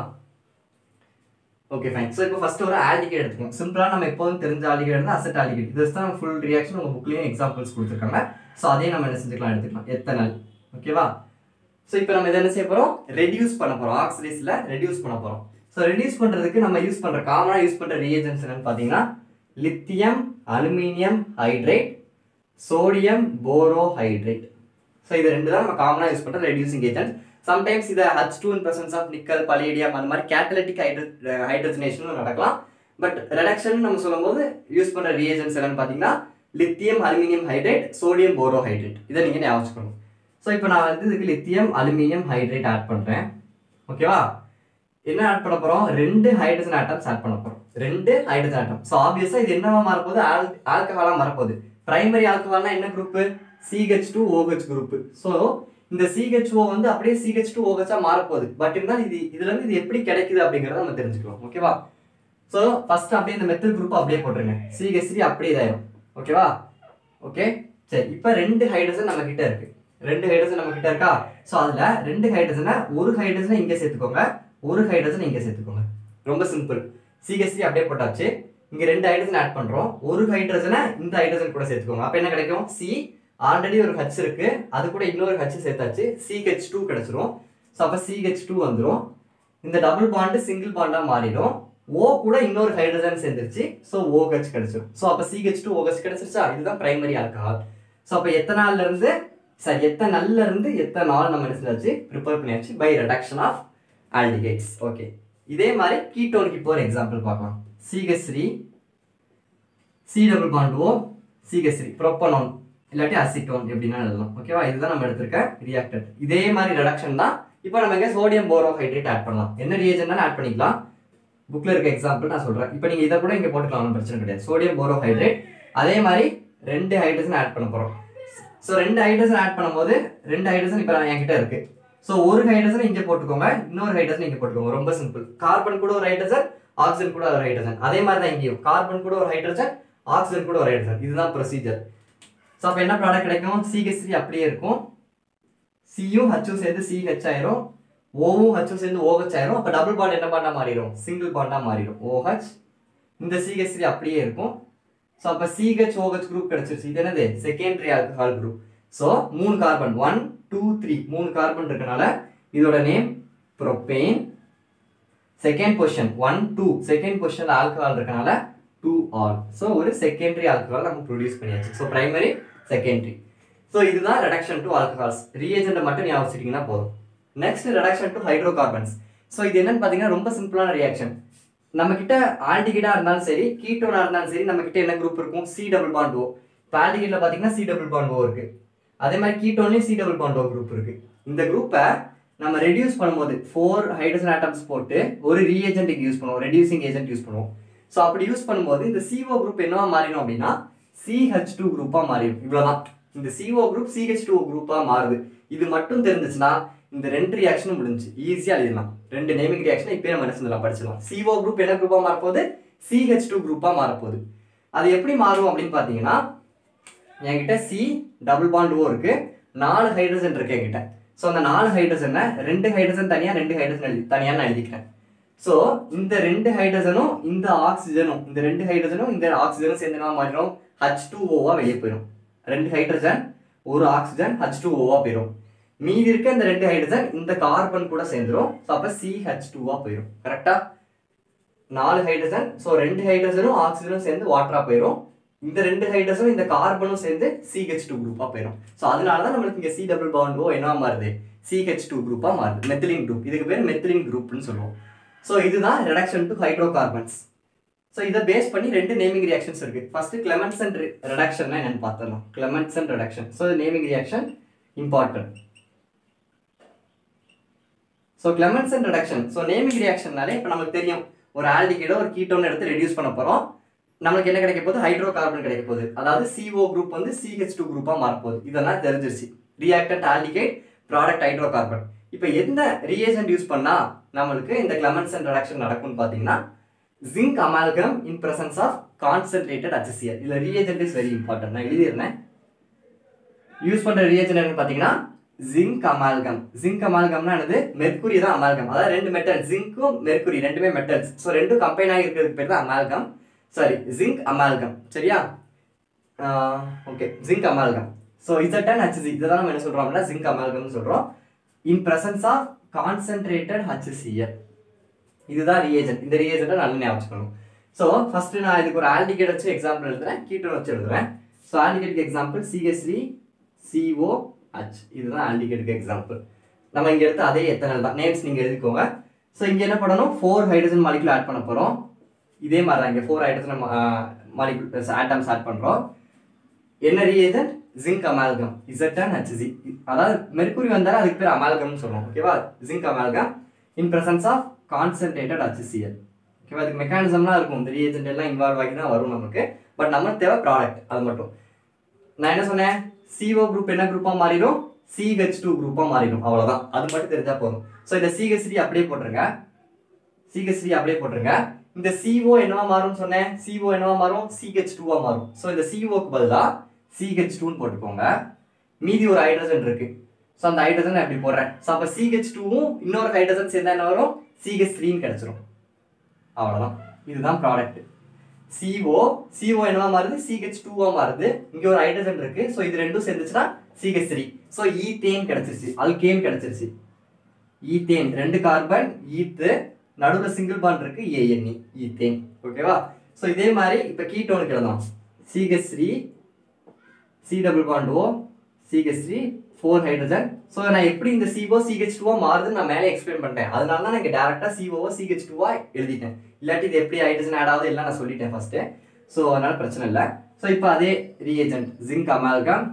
[SPEAKER 1] ஓகே ஃபைன் ஸோ இப்போ ஃபர்ஸ்ட் ஒரு ஆல்டிகேட் எடுத்துக்கோம் சிம்பிளா நம்ம எப்போதும் தெரிஞ்ச ஆல்டிகேட் இருந்தால் அசட் ஆல்டிகேட் இது தான் ஃபுல் ரியாக்ஷன் உங்க புக்லயும் எக்ஸாம்பிள்ஸ் கொடுத்துருக்காங்க ஸோ அதே நம்ம என்ன செஞ்சுக்கலாம் எடுத்துக்கலாம் எத்தனால் ஓகேவா ஸோ இப்போ நம்ம இதை என்ன செய்ய போறோம் ரெடியூஸ் பண்ண போறோம் ஆக்சிடைஸ்ல ரெடியூஸ் பண்ண போறோம் ஸோ ரெடியூஸ் பண்றதுக்கு நம்ம யூஸ் பண்ற காமனா யூஸ் பண்ற ரியேஜன்ஸ் என்னன்னு பார்த்தீங்கன்னா lithium aluminium hydride sodium borohydride so இது ரெண்டு தான் நம்ம காமனா யூஸ் பண்ற ரெடியூசிங் ஏஜென்ட் சம்டைம்ஸ் இதை H two in presence of nickel palladium அந்த மாதிரி கேட்டலிட்டிக் ஹைட்ரோ ஹைட்ரஜனேஷனும் நடக்கலாம் பட் ரெடக்ஷன் நம்ம சொல்லும்போது யூஸ் பண்ற ரியேஜன்ஸ் என்னன்னு பார்த்தீங்கன்னா lithium aluminium hydride sodium borohydride இதை நீங்க ஞாபகம் வச்சுக்கணும் ஸோ இப்போ நான் வந்து இதுக்கு லித்தியம் அலுமினியம் ஹைட்ரேட் ஆட் பண்றேன் ஓகேவா என்ன ஆட் பண்ண போறோம் ரெண்டு ஹைட்ரஜன் ஆட்டம்ஸ் ஆட் பண்ண போறோம் ரெண்டு ஹைட்ரஜன் ஆட்டம் ஸோ ஆப்வியஸா இது என்னவா மாறப்போகுது ஆல் ஆல்கஹாலா மாறப்போகுது பிரைமரி ஆல்கஹால்னா என்ன group C H two O H group so இந்த சிஹெச்ஓ வந்து அப்படியே சிஹெச் டூ ஓஹெச்சா மாறப்போகுது பட் இருந்தாலும் இது இதுல இருந்து இது எப்படி கிடைக்குது அப்படிங்கறத நம்ம தெரிஞ்சுக்கலாம் ஓகேவா ஸோ ஃபர்ஸ்ட் அப்படியே இந்த மெத்தட் குரூப் அப்படியே போட்டுருங்க சிஹெச் த்ரீ அப்படியே இதாயிரும் ஓகேவா ஓகே சரி இப்போ ரெண்டு ஹைட்ரஜன் நம்ம கிட்ட இருக்கு ரெண்டு ஹைட்ரஜன் நம்ம கிட்ட இருக்கா ஸோ அதுல ரெண்டு ஹைட்ரஜனை ஒரு ஹைட்ரஜனை இங்க சேர்த்துக்கோங்க ஒரு ஹைட்ரஜன் இங்க சேர்த்துக்கோங்க ரொம்ப சிம்பிள் சிஹெச் த்ரீ அப்படியே போட்டாச்சு இங்க ரெண்டு ஹைட்ரஜன் ஆட் பண்றோம் ஒரு ஹைட்ரஜனை இந்த ஹைட்ரஜன் கூட சேர்த்துக்கோங்க அப்ப என்ன கிடைக்கும் சி ஆல்ரெடி ஒரு ஹச் இருக்கு அது கூட இன்னொரு ஹச் சேர்த்தாச்சு சிஹெச் டூ கிடைச்சிரும் ஸோ அப்ப சிஹெச் டூ வந்துரும் இந்த டபுள் பாண்டு சிங்கிள் பாண்டா மாறிடும் ஓ கூட இன்னொரு ஹைட்ரஜன் சேர்ந்துருச்சு ஸோ ஓஹெச் கிடைச்சிரும் ஸோ அப்ப சிஹெச் டூ ஓஹெச் கிடைச்சிருச்சா இதுதான் பிரைமரி ஆல்கஹால் ஸோ அப்ப எத்தனால்ல இருந்து சரி எத்தனால்ல இருந்து எத்தனால் நம்ம என்ன செஞ்சாச்சு ப்ரிப்பேர் பண்ணியாச்சு by reduction of aldehydes okay இதே மாதிரி கீட்டோனுக்கு இப்போ ஒரு எக்ஸாம்பிள் பார்க்கலாம் C H three C double bond O C H three propanone இல்லாட்டி அசிட்டோன் எப்படின்னா எழுதலாம் ஓகேவா இதுதான் நம்ம எடுத்திருக்க ரியாக்டர் இதே மாதிரி ரெடக்ஷன் தான் இப்போ நம்ம இங்க சோடியம் போரோஹைட்ரேட் ஆட் பண்ணலாம் என்ன ரியேஜன் ஆட் பண்ணிக்கலாம் புக்ல இருக்க எக்ஸாம்பிள் நான் சொல்றேன் இப்போ நீங்க இதை கூட இங்க போட்டுக்கலாம் ஒன்றும் பிரச்சனை கிடையாது சோடியம் போரோஹைட்ரேட் அதே மாதிரி ரெண்டு ஹைட்ரஜன் ஆட் பண்ண போறோம் ஸோ ரெண்டு ஹைட்ரஜன் ஆட் பண்ணும்போது ரெண்டு ஹைட்ரஜன் இப்போ என்கிட்ட இருக்கு ஸோ ஒரு ஹைட்ரஜன் இங்க போட்டுக்கோங்க இன்னொரு ஹைட்ரஜன் இங்க போட்டுக்கோங்க ரொம்ப சிம்பிள் கார்பன் கூட ஒரு ஹைட்ரஜன் ஆக்சிஜன் கூட ஒரு ஹைட்ரஜன் அதே மாதிரி தான் இங்கேயும் கார்பன் கூட ஒரு ஹைட்ரஜன் ஆக்சிஜன் கூட ஒரு ஹைட்ரஜன் இதுதான் ப்ரொசீஜர் ஸோ அப்போ என்ன ப்ராடக்ட் கிடைக்கும் சிஹெச் த்ரீ அப்படியே இருக்கும் சியும் ஹச்சும் சேர்ந்து சிஹெச் ஆயிரும் ஓவும் ஹச்சும் சேர்ந்து ஓஹெச் ஆயிரும் அப்போ டபுள் பாண்ட் என்ன பாண்டா மாறிடும் சிங்கிள் பாண்டா மாறிடும் ஓஹெச் இந்த சிஹெச் த்ரீ அப்படியே இருக்கும் ஸோ அப்போ சிஹெச் ஓஹெச் குரூப் கிடைச்சிருச்சு இது என்னது செகண்டரி ஆல்கஹால் குரூப் ஸோ மூணு கார்பன் ஒன் டூ த்ரீ மூணு கார்பன் இருக்கனால இதோட name propane second position one two second பொசிஷன்ல ஆல்கஹால் இருக்கனால டூ ஆல் ஸோ ஒரு செகண்டரி ஆல்கஹால் நம்ம ப்ரொடியூஸ் பண்ணியாச்சு ஸோ பிரைமரி செகண்டரி ஸோ இதுதான் ரெடக்ஷன் டு ஆல்கஹால்ஸ் ரீஏஜென்ட்டை மட்டும் ஞாபகம் வச்சுட்டீங்கன்னா போதும் next reduction to hydrocarbons so இது என்னன்னு பார்த்தீங்கன்னா ரொம்ப சிம்பிளான ரியாக்ஷன் நம்ம கிட்ட ஆல்டிகிடா இருந்தாலும் சரி கீட்டோனா இருந்தாலும் சரி நம்ம கிட்ட என்ன குரூப் இருக்கும் சி டபுள் பாண்ட் ஓ இப்போ ஆல்டிகிட்ல பார்த்தீங்கன்னா சி டபுள் பாண்ட் ஓ இருக்கு அதே மாதிரி கீட்டோன்லயும் C double bond O group இருக்கு இந்த குரூப்பை நம்ம ரெடியூஸ் பண்ணும்போது ஃபோர் ஹைட்ரஜன் ஆட்டம்ஸ் போட்டு ஒரு ரீஏஜென்ட்டுக்கு யூஸ் பண்ணுவோம் ரெடியூசிங் ஏஜென்ட் யூஸ் பண்ணுவோம் ஸோ அப்படி யூஸ் பண்ணும்போது இந்த CO குரூப் என்னவா மாறிடும் அப்படின்னா சிஹெச் டூ குரூப்பாக மாறிடும் இவ்வளோதான் இந்த CO குரூப் சிஹெச் டூ குரூப்பாக மாறுது இது மட்டும் தெரிஞ்சிச்சுன்னா இந்த ரெண்டு ரியாக்ஷனும் முடிஞ்சு ஈஸியாக எழுதிடலாம் ரெண்டு நேமிங் ரியாக்ஷன் இப்போ நம்ம என்ன செஞ்சலாம் படிச்சிடலாம் CO குரூப் என்ன குரூப்பாக மாறப்போகுது சிஹெச் டூ குரூப்பாக மாறப்போகுது அது எப்படி மாறும் அப்படின்னு பார்த்தீங்கன்னா என்கிட்ட சி டபுள் பாண்ட் ஓ இருக்கு நாலு ஹைட்ரஜன் இருக்கு என்கிட்ட ஸோ அந்த நாலு ஹைட்ரஜனை ரெண்டு ஹைட்ரஜன் தனியாக ரெண்டு ஹைட்ரஜன் எழுதி தனியாக நான் எழுதிக்கிறேன் ஸோ இந்த ரெண்டு ஹைட்ரஜனும் இந்த ஆக்சிஜனும் இந்த ரெண்டு ஹைட்ரஜனும் இந்த ஆக்சிஜனும் சேர்ந்து என்ன மாறிடும் ஹச் டூ ஓவா வெளியே போயிடும் ரெண்டு ஹைட்ரஜன் ஒரு ஆக்சிஜன் ஹச் டூ ஓவா போயிடும் மீதி இருக்க இந்த ரெண்டு ஹைட்ரஜன் இந்த கார்பன் கூட சேர்ந்துரும் ஸோ அப்போ சி ஹச் டூவா போயிடும் கரெக்டா நாலு ஹைட்ரஜன் ஸோ ரெண்டு ஹைட்ரஜனும் ஆக்சிஜனும் சேர்ந்து வாட்டரா போயிடும் இந்த ரெண்டு ஹைட்ரஜனும் இந்த கார்பனும் சேர்ந்து சிஹெச் டூ குரூப்பா போயிடும் ஸோ அதனால தான் நம்மளுக்கு இங்க சி டபுள் பாண்டோ என்ன மாறுது சிஹெச் டூ குரூப்பா மாறுது மெத்திலின் குரூப் இதுக்கு பேர் மெத்திலின் குரூப்னு சொல்லுவோம் ஸோ இதுதான் reduction to hydrocarbons so இதை பேஸ் பண்ணி ரெண்டு நேமிங் ரியாக்ஷன்ஸ் இருக்கு ஃபர்ஸ்ட் கிளமென்சன் ரெடக்ஷன் என்னன்னு பார்த்துடலாம் Clemmensen reduction so naming reaction important so Clemmensen reduction so naming ரியாக்ஷன்னாலே இப்போ நமக்கு தெரியும் ஒரு ஆல்டிகைடோ ஒரு கீட்டோன் எடுத்து ரெடியூஸ் பண்ண போகிறோம் நம்மளுக்கு என்ன கிடைக்க போகுது ஹைட்ரோ கார்பன் கிடைக்க போகுது அதாவது CO குரூப் வந்து சிஹெச் டூ குரூப்பாக மாறப்போகுது இதெல்லாம் தெரிஞ்சிருச்சு reactant aldehyde product hydrocarbon இப்போ எந்த ரியேஜென்ட் யூஸ் பண்ணா நம்மளுக்கு இந்த கிளமென்சன் ரெடக்ஷன் நடக்கும்னு பார்த்தீங்கன்னா zinc amalgam in presence of concentrated HCl இதுல ரியேஜென்ட் இஸ் வெரி இம்பார்ட்டன்ட் நான் எழுதியிருந்தேன் யூஸ் பண்ற ரியேஜென்ட் என்னன்னு பார்த்தீங்கன்னா ஜிங்க் அமால்கம் ஜிங்க் அமால்கம்னா என்னது மெர்க்குரி தான் அமால்கம் அதாவது ரெண்டு மெட்டல் ஜிங்க்கும் மெர்க்குரி ரெண்டுமே மெட்டல்ஸ் ஸோ ரெண்டும் கம்பைன் ஆகி இருக்கிறதுக்கு பேர் தான் அமால்கம் சாரி ஜிங்க் அமால்கம் சரியா okay zinc amalgam so Z N H G இதை தான் நம்ம என்ன சொல்றோம் அப்படின்னா ஜிங்க் அமால்கம்னு சொல்றோம் in presence of concentrated HCl இதுதான் ரியேஜென்ட் இந்த ரியேஜென்ட்டை நல்லா ஞாபகம் வச்சுக்கணும் ஸோ ஃபர்ஸ்ட் நான் இதுக்கு ஒரு ஆல்டிகேட் வச்சு எக்ஸாம்பிள் எழுதுறேன் கீட்டோன் வச்சு எழுதுறேன் ஸோ ஆல்டிகேட்க்கு எக்ஸாம்பிள் சிஎஸ்சி சிஓ ஹச் இதுதான் ஆல்டிகேட்டுக்கு எக்ஸாம்பிள் நம்ம இங்க எடுத்து அதே எத்தனை தான் நேம்ஸ் நீங்க எழுதிக்கோங்க ஸோ இங்க என்ன பண்ணணும் ஃபோர் ஹைட்ரஜன் மாலிகுல் ஆட் பண்ண போறோம் இதே மாதிரி தான் இங்க four hydrogen molecule atoms add பண்றோம் என்ன reagent zinc amalgam Z N H G அதாவது மெர்க்குரி வந்தாலும் அதுக்கு பேர் அமால்கம்னு சொல்லுவோம் ஓகேவா zinc amalgam in presence of concentrated HCl ஓகேவா அதுக்கு மெக்கானிசம்லாம் இருக்கும் இந்த ரியேஜென்ட் எல்லாம் இன்வால்வ் ஆகி தான் வரும் நமக்கு பட் நமக்கு தேவை ப்ராடக்ட் அது மட்டும் நான் என்ன சொன்னேன் CO குரூப் என்ன குரூப்பா மாறிடும் CH2 டூ குரூப்பா மாறிடும் அவ்வளவுதான் அது மட்டும் தெரிஞ்சா போதும் ஸோ இந்த CH3 அப்படியே போட்டுருங்க CH3 அப்படியே போட்டுருங்க இந்த CO என்னவா மாறும்னு சொன்னேன் CO என்னவா மாறும் CH2 டூவா மாறும் ஸோ இந்த CO க்கு பதிலா CH2 ன்னு போட்டுக்கோங்க மீதி ஒரு ஹைட்ரஜன் இருக்கு ஸோ அந்த ஹைட்ரஜன் அப்படி போடுறேன் ஸோ அப்போ சிஹெச் டூவும் இன்னொரு ஹைட்ரஜன் சேர்ந்தா என்ன வரும் சிஹெச் த்ரீன்னு கிடைச்சிரும் அவ்வளோதான் இதுதான் ப்ராடக்ட் CO CO என்னவா மாறுது சிஹெச் டூவா மாறுது இங்க ஒரு ஹைட்ரஜன் இருக்கு ஸோ இது ரெண்டும் சேர்ந்துச்சுன்னா சிஹெச் த்ரீ ஸோ ஈத்தேன் கிடைச்சிருச்சு அல்கேன் கிடைச்சிருச்சு ஈத்தேன் ரெண்டு கார்பன் ஈத்து நடுவில் சிங்கிள் பாண்ட் இருக்கு ஏஎன்இ ஈத்தேன் ஓகேவா ஸோ இதே மாதிரி இப்போ கீட்டோனுக்கு எழுதலாம் C H three C double bond O C H three four hydrogen so நான் எப்படி இந்த CO சிஹெச் டூவா மாறுதுன்னு நான் மேலே எக்ஸ்பிளைன் பண்ணிட்டேன் அதனால தான் நான் இங்கே டேரெக்டாக சிஓ சிஹெச் டூவா எழுதிட்டேன் இல்லாட்டி இது எப்படி ஹைட்ரஜன் ஆட் ஆகுது எல்லாம் நான் சொல்லிட்டேன் ஃபர்ஸ்ட் ஸோ அதனால பிரச்சனை இல்லை ஸோ இப்போ அதே reagent zinc amalgam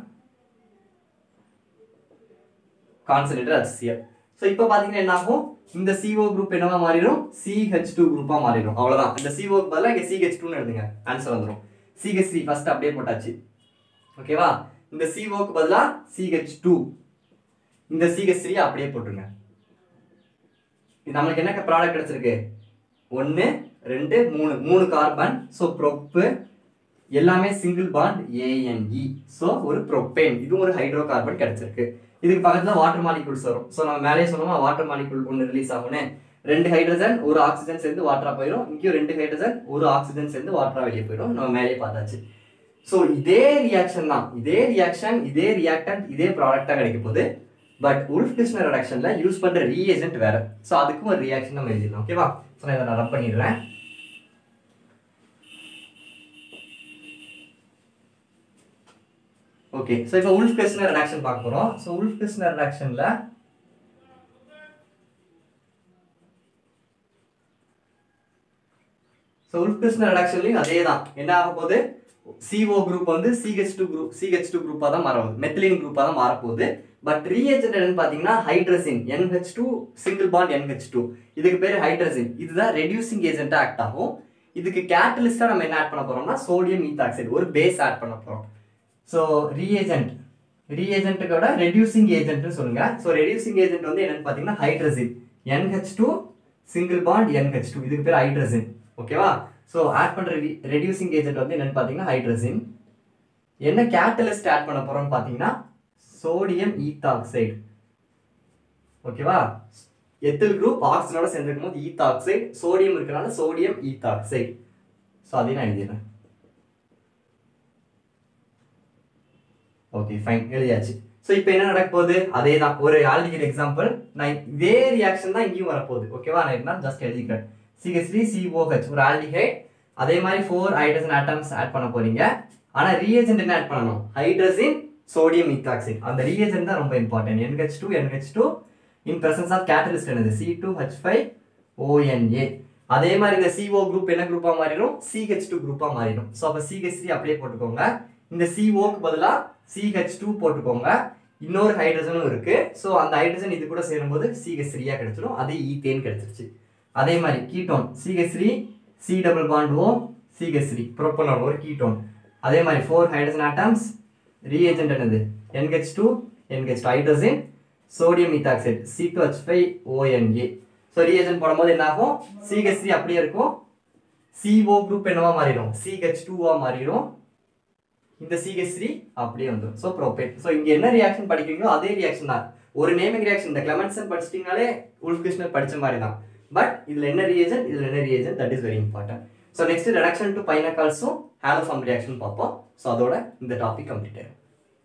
[SPEAKER 1] concentrated HCl so இப்போ பார்த்தீங்கன்னா என்ன ஆகும் இந்த CO குரூப் என்னவா மாறிடும் CH2 டூ குரூப்பாக மாறிடும் அவ்வளோதான் இந்த CO க்கு பதிலாக இங்கே CH2 டூன்னு எழுதுங்க ஆன்சர் வந்துடும் CH3 ஃபர்ஸ்ட் அப்படியே போட்டாச்சு ஓகேவா இந்த CO க்கு பதிலா CH2 டூ இந்த CH3 த்ரீ அப்படியே போட்டுருங்க இது நம்மளுக்கு என்ன ப்ராடக்ட் கிடைச்சிருக்கு ஒன்று ரெண்டு மூணு மூணு கார்பன் ஸோ ப்ரொப்பு எல்லாமே சிங்கிள் பாண்ட் ஏஎன்இ ஸோ ஒரு ப்ரொப்பேன் இதுவும் ஒரு ஹைட்ரோ கார்பன் கிடைச்சிருக்கு இதுக்கு பக்கத்தில் வாட்டர் மாலிகூல்ஸ் வரும் ஸோ நம்ம மேலே சொன்னோமா வாட்டர் மாலிகூல் ஒன்று ரிலீஸ் ஆகும்னு ரெண்டு ஹைட்ரஜன் ஒரு ஆக்சிஜன் சேர்ந்து வாட்டரா போயிடும் இங்கேயும் ரெண்டு ஹைட்ரஜன் ஒரு ஆக்சிஜன் சேர்ந்து வாட்டரா வெளியே போயிடும் நம்ம மேலே பார்த்தாச்சு ஸோ இதே ரியாக்ஷன் தான் இதே ரியாக்ஷன் இதே ரியாக்டன்ட் இதே ப்ராடக்டாக கிடைக்க போகுது பட் உல்ஃப் கிருஷ்ணர் ரியாக்ஷன்ல யூஸ் பண்ற ரீஏஜென்ட் வேற ஸோ அதுக்கும் ஒரு ரியாக்ஷன் நம்ம எழுதிடலாம் ஓகேவா ஸோ நான் இதை நான் ரப் பண்ணிடுறேன் ஓகே ஸோ இப்போ உல்ஃப் கிருஷ்ணர் ரியாக்ஷன் பார்க்க போறோம் so wolf Kishner ரியாக்ஷன்ல so wolf கிருஷ்ணர் ரியாக்ஷன்லையும் அதே தான் என்ன ஆக போகுது CO குரூப் வந்து CH2 two group CH2 two குரூப்பாக தான் மாறப்போகுது மெத்திலின் குரூப்பாக தான் மாறப்போகுது பட் ரீஏஜென்ட் என்னன்னு பார்த்தீங்கன்னா hydrazine NH2 two single bond NH2 two இதுக்கு பேர் ஹைட்ரசின் இதுதான் ரெடியூசிங் ஏஜென்ட்டாக ஆக்ட் ஆகும் இதுக்கு கேட்டலிஸ்டாக நம்ம என்ன ஆட் பண்ண போறோம்னா சோடியம் ஈத்தாக்சைடு ஒரு பேஸ் ஆட் பண்ண போறோம் ஸோ ரீஏஜென்ட் ரீஏஜென்ட்டுக்கோட ரெடியூசிங் ஏஜென்ட்னு சொல்லுங்க ஸோ ரெடியூசிங் ஏஜென்ட் வந்து என்னன்னு பார்த்தீங்கன்னா hydrazine NH2 two single bond NH2 two இதுக்கு பேர் ஹைட்ரசின் ஓகேவா ஸோ ஆட் பண்ற ரெடியூசிங் ஏஜென்ட் வந்து என்னன்னு பார்த்தீங்கன்னா ஹைட்ரசின் என்ன கேட்டலிஸ்ட் ஆட் பண்ண போறோம்னு பார்த்தீங்கன்னா சோடியம் ஈத்தாக்சைடு ஓகேவா எத்தில் குரூப் ஆக்சிஜனோட சேர்ந்துருக்கும் போது ஈத்தாக்சைடு சோடியம் இருக்கனால சோடியம் ஈத்தாக்சைடு ஸோ அதையும் நான் எழுதிடுறேன் ஓகே ஃபைன் எழுதியாச்சு ஸோ இப்போ என்ன நடக்க போகுது அதே தான் ஒரு ஆல்டிகேட் எக்ஸாம்பிள் நான் இதே ரியாக்ஷன் தான் இங்கேயும் வரப்போகுது ஓகேவா நான் என்ன ஜஸ்ட் எழுதிக்கிறேன் சிஹெச் த்ரீ சிஓஹெச் ஒரு ஆல்டிஹைட் அதே மாதிரி ஃபோர் ஹைட்ரஜன் ஆட்டம்ஸ் ஆட் பண்ண போறீங்க ஆனா ரீஏஜென்ட் என்ன ஆட் பண்ணணும் ஹைட்ரஜன் சோடியம் ஈத்தாக்சைடு அந்த ரீஏஜென்ட் தான் ரொம்ப important NH2 two NH2 two in presence of catalyst என்னது C two H five O N A அதே மாதிரி இந்த CO குரூப் என்ன குரூப்பா மாறிடும் CH2 டூ குரூப்பா மாறிடும் ஸோ அப்போ CH3 த்ரீ அப்படியே போட்டுக்கோங்க இந்த சிஓக்கு பதிலா CH2 டூ போட்டுக்கோங்க இன்னொரு ஹைட்ரஜனும் இருக்கு ஸோ அந்த ஹைட்ரஜன் இது கூட சேரும்போது CH3 த்ரீயா கிடைச்சிடும் அது ஈத்தேன் கிடைச்சிருச்சு அதே மாதிரி ketone CH3 three C double bond O CH3 three propanone ஒரு கீட்டோன் அதே மாதிரி ஃபோர் ஹைட்ரஜன் ஆட்டம்ஸ் ரீஏஜென்ட் என்னது NH2 two NH2 hydrogen sodium ethoxide C two H five O N A so reagent போடும்போது என்ன ஆகும் CH3 த்ரீ அப்படியே இருக்கும் CO குரூப் என்னவா மாறிடும் CH2 டூவா மாறிடும் இந்த CH3 த்ரீ அப்படியே வந்துடும் ஸோ ப்ரோபேட் ஸோ இங்க என்ன ரியாக்ஷன் படிக்கிறீங்களோ அதே ரியாக்ஷன் தான் ஒரு நேமிங் ரியாக்ஷன் இந்த கிளமென்சன் படிச்சிட்டீங்கனாலே உல்ஃப் கிருஷ்ணர் படிச்ச மாதிரி தான் பட் இதுல என்ன ரியேஜென்ட் இதுல என்ன reagent that is very important so next reduction to பைனகால்ஸும் ஹாலோஃபார்ம் ரியாக்ஷன் பார்ப்போம் ஸோ அதோட இந்த டாபிக் கம்ப்ளீட் ஆயிடும்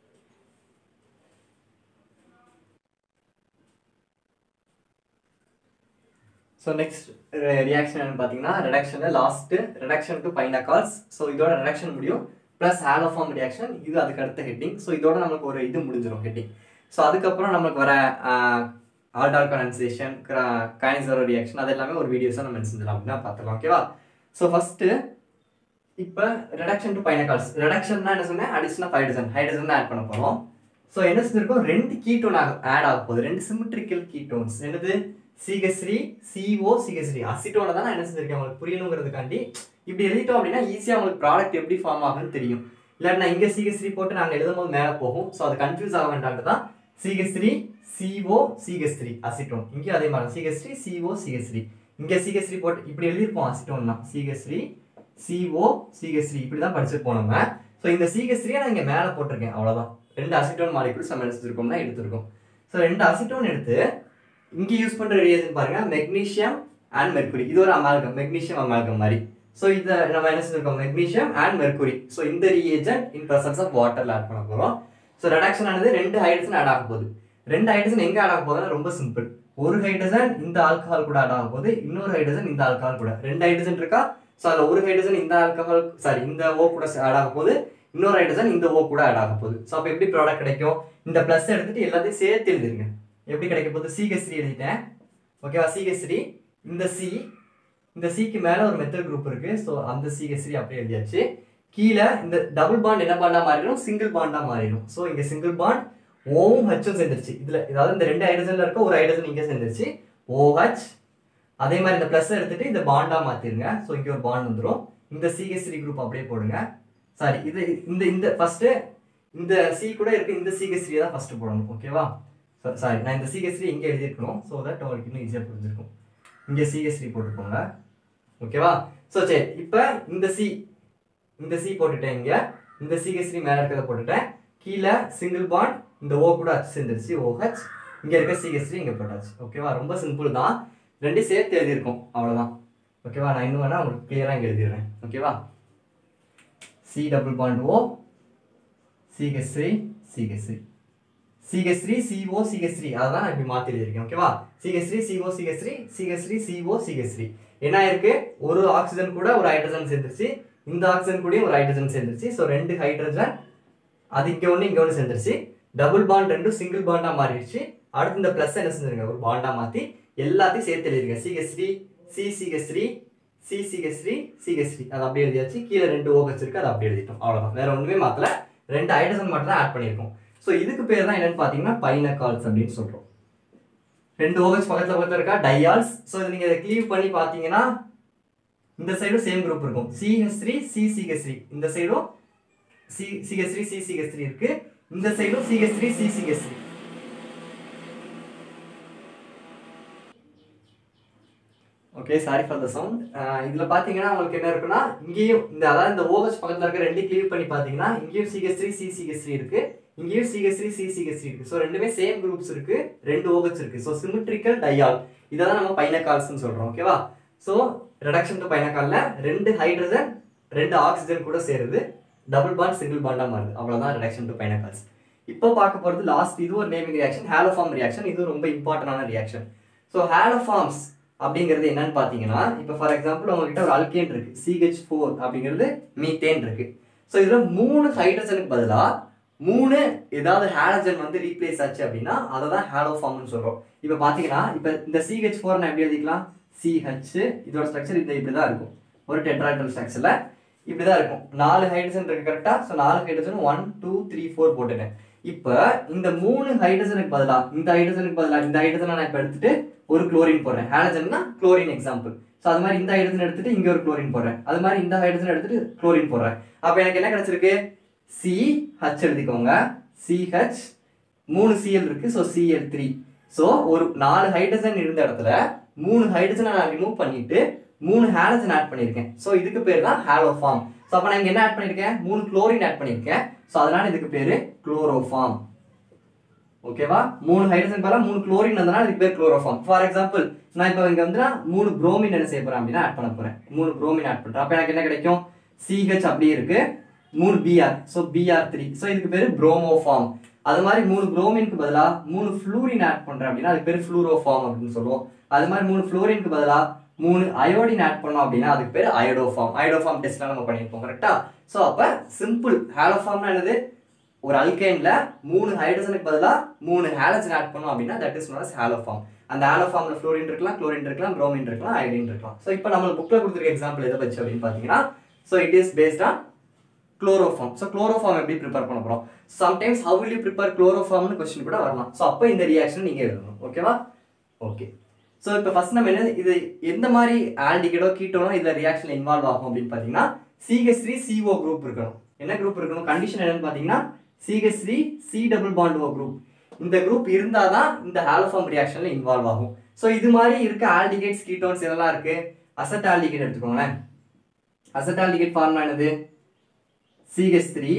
[SPEAKER 1] ஸோ நெக்ஸ்ட் ரியாக்ஷன் என்னன்னு பார்த்தீங்கன்னா ரெடக்ஷனில் last reduction to pinacols so இதோட ரெடக்ஷன் முடியும் ப்ளஸ் ஹாலோஃபார்ம் ரியாக்ஷன் இது அதுக்கு அடுத்த ஹெட்டிங் ஸோ இதோட நமக்கு ஒரு இது முடிஞ்சிடும் ஹெட்டிங் ஸோ அதுக்கப்புறம் நமக்கு வர ஆல்டால் கனன்சேஷன் கைனசரோ ரியாக்ஷன் அது எல்லாமே ஒரு வீடியோஸாக நம்ம செஞ்சிடலாம் அப்படின்னா பார்த்துக்கலாம் ஓகேவா ஸோ ஃபர்ஸ்ட் இப்போ ரெடக்ஷன் டு பைனகால்ஸ் ரெடக்ஷன்னா என்ன சொன்னேன் addition of hydrogen hydrogen add பண்ண போகிறோம் ஸோ என்ன செஞ்சிருக்கோம் ரெண்டு கீட்டோன் ஆட் ஆக போகுது ரெண்டு சிமெட்ரிக்கல் கீட்டோன்ஸ் என்னது சிஹெச்ரி சிஓ சிஹெச்ரி அசிட்டோனை தான் நான் என்ன செஞ்சிருக்கேன் உங்களுக்கு புரியணுங்கிறதுக்காண்டி இப்படி எழுதிட்டோம் அப்படின்னா ஈஸியாக உங்களுக்கு ப்ராடக்ட் எப்படி ஃபார்ம் ஆகும்னு தெரியும் இல்லாட்டி நான் இங்கே சிஹெச்ரி போட்டு நாங்கள் எழுதும் போது மேலே போகும் ஸோ அது கன்ஃபியூஸ் ஆக வேண்டாம்ட்டு தான் C H three C O C H three acetone இங்கேயும் அதே மாதிரி C H three C O C H three இங்கே சிஹெச் த்ரீ போட்டு இப்படி எழுதியிருப்போம் அசிட்டோன் தான் C H three C O C H three இப்படி தான் படிச்சிருப்போம் நம்ம ஸோ இந்த சிஹெச் த்ரீ நான் இங்கே மேலே போட்டிருக்கேன் அவ்வளோதான் ரெண்டு அசிட்டோன் மாலிகுல்ஸ் நம்ம எடுத்துருக்கோம்னா எடுத்திருக்கோம் ஸோ ரெண்டு அசிட்டோன் எடுத்து இங்கே யூஸ் பண்ணுற ரியேஜன் பாருங்க மெக்னீஷியம் அண்ட் மெர்குரி இது ஒரு அமால்கம் மெக்னீஷியம் அமால்கம் மாதிரி ஸோ இதை நம்ம என்ன செஞ்சிருக்கோம் மெக்னீஷியம் அண்ட் மெர்குரி ஸோ இந்த ரியேஜென்ட் இன் பிரசன்ஸ் ஆஃப் வாட்டர்ல ஆட் பண்ண போகிறோம் ஸோ ரெடக்ஷன் ஆனது ரெண்டு ஹைட்ரஜன் ஆட் ஆக போகுது ரெண்டு ஹைட்ரஜன் எங்க ஆட் ஆக போகுதுன்னா ரொம்ப சிம்பிள் ஒரு ஹைட்ரஜன் இந்த ஆல்கஹால் கூட ஆட் ஆக போகுது இன்னொரு ஹைட்ரஜன் இந்த ஆல்கஹால் கூட ரெண்டு ஹைட்ரஜன் இருக்கா ஸோ அதில் ஒரு ஹைட்ரஜன் இந்த ஆல்கஹால் சாரி இந்த ஓ கூட ஆட் ஆக போகுது இன்னொரு ஹைட்ரஜன் இந்த ஓ கூட ஆட் ஆக போகுது ஸோ அப்போ எப்படி ப்ராடக்ட் கிடைக்கும் இந்த ப்ளஸ் எடுத்துட்டு எல்லாத்தையும் சேர்த்து எழுதிருங்க எப்படி கிடைக்க போகுது சிஹெச் த்ரீ எழுதிட்டேன் ஓகேவா சிஹெச் த்ரீ இந்த சி இந்த சிக்கு மேல ஒரு மெத்தட் குரூப் இருக்கு ஸோ அந்த சிஹெச் த்ரீ அப்படியே எழுதியாச்சு கீழே இந்த டபுள் பாண்ட் என்ன பாண்டா மாறிடும் சிங்கிள் பாண்டா மாறிடும் ஸோ இங்க சிங்கிள் பாண்ட் ஓவும் ஹச்சும் சேர்ந்துருச்சு இதுல அதாவது இந்த ரெண்டு ஹைட்ரஜன்ல இருக்க ஒரு ஹைட்ரஜன் இங்க சேர்ந்துருச்சு ஓஹெச் அதே மாதிரி இந்த பிளஸ் எடுத்துட்டு இந்த பாண்டா மாத்திருங்க ஸோ இங்க ஒரு பாண்ட் வந்துடும் இந்த சிஹெச் த்ரீ குரூப் அப்படியே போடுங்க சாரி இது இந்த இந்த ஃபர்ஸ்ட் இந்த சி கூட இருக்கு இந்த சிஹெச் த்ரீ தான் ஃபர்ஸ்ட் போடணும் ஓகேவா சாரி நான் இந்த சிஹெச் த்ரீ இங்கே எழுதியிருக்கணும் ஸோ தட் உங்களுக்கு இன்னும் ஈஸியாக புரிஞ்சிருக்கும் இங்கே சிஹெச் த்ரீ போட்டுக்கோங்க ஓகேவா ஸோ சரி இப்போ இந்த சி இந்த சி போட்டுட்டேன் இங்கே இந்த சிஹெச் த்ரீ மேலே இருக்கிறத போட்டுட்டேன் கீழே சிங்கிள் பாண்ட் இந்த ஓ கூட அச்சு சேர்ந்துருச்சு ஓஹெச் இங்கே இருக்க சிஹெச் த்ரீ இங்கே போட்டாச்சு ஓகேவா ரொம்ப சிம்பிள் தான் ரெண்டையும் சேர்த்து எழுதியிருக்கோம் அவ்வளோதான் ஓகேவா நான் இன்னும் வேணா உங்களுக்கு கிளியராக இங்கே எழுதிடுறேன் ஓகேவா C double bond O C H three C H three C H three C O C H three அதான் நான் இப்படி மாற்றி எழுதியிருக்கேன் ஓகேவா C H three C O C H three C H three C O C H three என்ன ஆயிருக்கு ஒரு ஆக்சிஜன் கூட ஒரு ஹைட்ரஜன் சேர்ந்துருச்சு இந்த ஆக்சிஜன் கூடயும் ஒரு ஹைட்ரஜன் சேர்ந்துருச்சு ஸோ ரெண்டு ஹைட்ரஜன் அது இங்கே ஒன்று இங்கே ஒன்று சேர்ந்துருச்சு டபுள் பாண்ட் ரெண்டும் சிங்கிள் பாண்டாக மாறிடுச்சு அடுத்து இந்த ப்ளஸ் என்ன செஞ்சிருங்க ஒரு பாண்டாக மாற்றி எல்லாத்தையும் சேர்த்து எழுதிருங்க C H three C C H three C C H three C H three அது அப்படியே எழுதியாச்சு கீழே ரெண்டு ஓகச் இருக்கு அதை அப்படியே எழுதிட்டோம் அவ்வளோதான் வேற ஒன்றுமே மாற்றல ரெண்டு ஹைட்ரஜன் மட்டும் தான் ஆட் பண்ணியிருக்கோம் ஸோ இதுக்கு பேர் தான் என்னன்னு பார்த்தீங்கன்னா பைனகால்ஸ் அப்படின்னு சொல்கிறோம் ரெண்டு ஓகச் பக்கத்தில் பக்கத்தில் இருக்கா டையால்ஸ் ஸோ இது நீங்கள் இதை க்ளீவ் பண்ணி பார்த்தீங்கன்னா இந்த சைடும் சேம் குரூப் இருக்கும் C H three C C H three இந்த சைடும் C C H three C C H three இருக்கு இந்த சைடும் C H three C C H three okay sorry for the sound இதில் பார்த்தீங்கன்னா உங்களுக்கு என்ன இருக்குன்னா இங்கேயும் இந்த அதாவது இந்த ஓவர்ஸ் பக்கத்தில் இருக்க ரெண்டு கிளியர் பண்ணி பார்த்தீங்கன்னா இங்கேயும் C H three C C H three இருக்கு இங்கேயும் C H three C C H three இருக்கு ஸோ ரெண்டுமே சேம் குரூப்ஸ் இருக்கு ரெண்டு ஓவர்ஸ் இருக்கு ஸோ சிமெட்ரிக்கல் டையால் இதை தான் நம்ம பைனகால்ஸ்னு சொல்றோம் ஓகேவா ஸோ ரிடக்ஷன் டு பைனகால்ல ரெண்டு ஹைட்ரஜன் ரெண்டு ஆக்சிஜன் கூட சேருது டபுள் பாண்ட் சிங்கிள் பாண்டா மாறுது அவ்வளவுதான் ரிடக்ஷன் டு பைனகால்ஸ் இப்போ பார்க்க போறது லாஸ்ட் இது ஒரு நேமிங் ரியாக்ஷன் ஹாலோஃபார்ம் ரியாக்ஷன் இது ரொம்ப இம்பார்ட்டன்டான ரியாக்ஷன் ஸோ ஹாலோஃபார்ம்ஸ் அப்படிங்கிறது என்னன்னு பார்த்தீங்கன்னா இப்போ ஃபார் எக்ஸாம்பிள் உங்ககிட்ட ஒரு அல்கேன் இருக்கு சிஹெச் ஃபோர் அப்படிங்கிறது மீத்தேன் இருக்கு ஸோ இதுல மூணு ஹைட்ரஜனுக்கு பதிலாக மூணு ஏதாவது ஹாலஜன் வந்து ரீப்ளேஸ் ஆச்சு அப்படின்னா அதை தான் ஹாலோஃபார்ம்னு சொல்றோம் இப்போ பார்த்தீங்கன்னா இப்போ இந்த சிஹெச் ஃபோர் நான் எப்படி எழுதிக்கலாம் சிஹெச் இதோட ஸ்ட்ரக்சர் இந்த இப்படி தான் இருக்கும் ஒரு டெட்ராய்டல் ஸ்ட்ரக்சர்ல இப்படி தான் இருக்கும் நாலு ஹைட்ரஜன் இருக்கு கரெக்டா ஸோ நாலு hydrogen one two three four போட்டுட்டேன் இப்போ இந்த மூணு ஹைட்ரஜனுக்கு பதிலா இந்த ஹைட்ரஜனுக்கு பதிலா இந்த ஹைட்ரஜனை நான் இப்போ எடுத்துட்டு ஒரு குளோரின் போடுறேன் ஹாலஜன்னா குளோரின் எக்ஸாம்பிள் ஸோ அது மாதிரி இந்த ஹைட்ரஜன் எடுத்துட்டு இங்க ஒரு குளோரின் போடுறேன் அது மாதிரி இந்த ஹைட்ரஜன் எடுத்துட்டு குளோரின் போடுறேன் அப்போ எனக்கு என்ன கிடைச்சிருக்கு சி ஹச் எழுதிக்கோங்க சிஹெச் மூணு சிஎல் இருக்கு ஸோ சிஎல் த்ரீ ஸோ ஒரு நாலு ஹைட்ரஜன் இருந்த இடத்துல மூணு ஹைட்ரஜனை நான் ரிமூவ் பண்ணிட்டு மூணு ஹாலஜன் ஆட் பண்ணியிருக்கேன் ஸோ இதுக்கு பேர் தான் ஹாலோஃபார்ம் ஸோ அப்போ நான் இங்க என்ன ஆட் பண்ணியிருக்கேன் மூணு குளோரின் ஆட் பண்ணியிருக்கேன் ஸோ அதனால இதுக்கு பேரு குளோரோஃபார்ம் ஓகேவா மூணு ஹைட்ரஜன் பதிலாக மூணு குளோரின் வந்தனால இதுக்கு பேர் குளோரோஃபார்ம் ஃபார் எக்ஸாம்பிள் நான் இப்போ இங்க வந்து மூணு புரோமின் என்ன செய்ய போறேன் அப்படின்னா ஆட் பண்ண போறேன் மூணு புரோமின் ஆட் பண்றேன் அப்போ எனக்கு என்ன கிடைக்கும் சிஹெச் அப்படியே இருக்கு மூணு B R so B R three so இதுக்கு பேர் புரோமோஃபார்ம் அது மாதிரி மூணு புரோமினுக்கு பதிலா மூணு ஃப்ளூரின் ஆட் பண்றேன் அப்படின்னா அதுக்கு பேர் ஃப்ளூரோஃபார்ம் அப்படின்னு சொல்லுவோம் அது மாதிரி மூணு ஃப்ளோரினுக்கு பதிலா மூணு அயோடின் ஆட் பண்ணோம் அப்படின்னா அதுக்கு பேர் அயோடோஃபார்ம் அயோடோஃபார்ம் டெஸ்ட்லாம் நம்ம பண்ணியிருப்போம் கரெக்டா ஸோ அப்போ சிம்பிள் ஹாலோஃபார்ம்னா என்னது ஒரு அல்கைன்ல மூணு ஹைட்ரஜனுக்கு பதிலா மூணு ஹாலஜன் ஆட் பண்ணோம் அப்படின்னா தட் இஸ் நோட் ஹாலோஃபார்ம் அந்த ஹாலோஃபார்ம்ல ஃப்ளோரின் இருக்கலாம் குளோரின் இருக்கலாம் புரோமின் இருக்கலாம் அயோடின் இருக்கலாம் ஸோ இப்போ நம்ம புக்ல கொடுத்துருக்க எக்ஸாம்பிள் எதை வச்சு அப்படின்னு பார்த்தீங்கன்னா so it is based on chloroform so chloroform எப்படி ப்ரிப்பேர் பண்ண போறோம் sometimes how will you prepare குளோரோஃபார்ம்னு கொஸ்டின் கூட வரலாம் ஸோ அப்போ இந்த ரியாக்ஷன் நீங்க எழுதணும் ஓகேவா ஓகே ஸோ இப்போ ஃபர்ஸ்ட் நம்ம என்ன இது எந்த மாதிரி ஆல்டிகேடோ கீட்டோனோ இதில் ரியாக்ஷன் இன்வால்வ் ஆகும் அப்படின்னு பார்த்தீங்கன்னா சிஹெச் த்ரீ சிஓ குரூப் இருக்கணும் என்ன குரூப் இருக்கணும் கண்டிஷன் என்னன்னு பார்த்தீங்கன்னா C H three C double bond O group இந்த குரூப் இருந்தால் தான் இந்த ஹாலோஃபார்ம் ரியாக்ஷன்ல இன்வால்வ் ஆகும் ஸோ இது மாதிரி இருக்க ஆல்டிகேட்ஸ் கீட்டோன்ஸ் இதெல்லாம் இருக்கு அசட் ஆல்டிகேட் எடுத்துக்கோங்களேன் அசட் ஆல்டிகேட் ஃபார்முலா என்னது C H three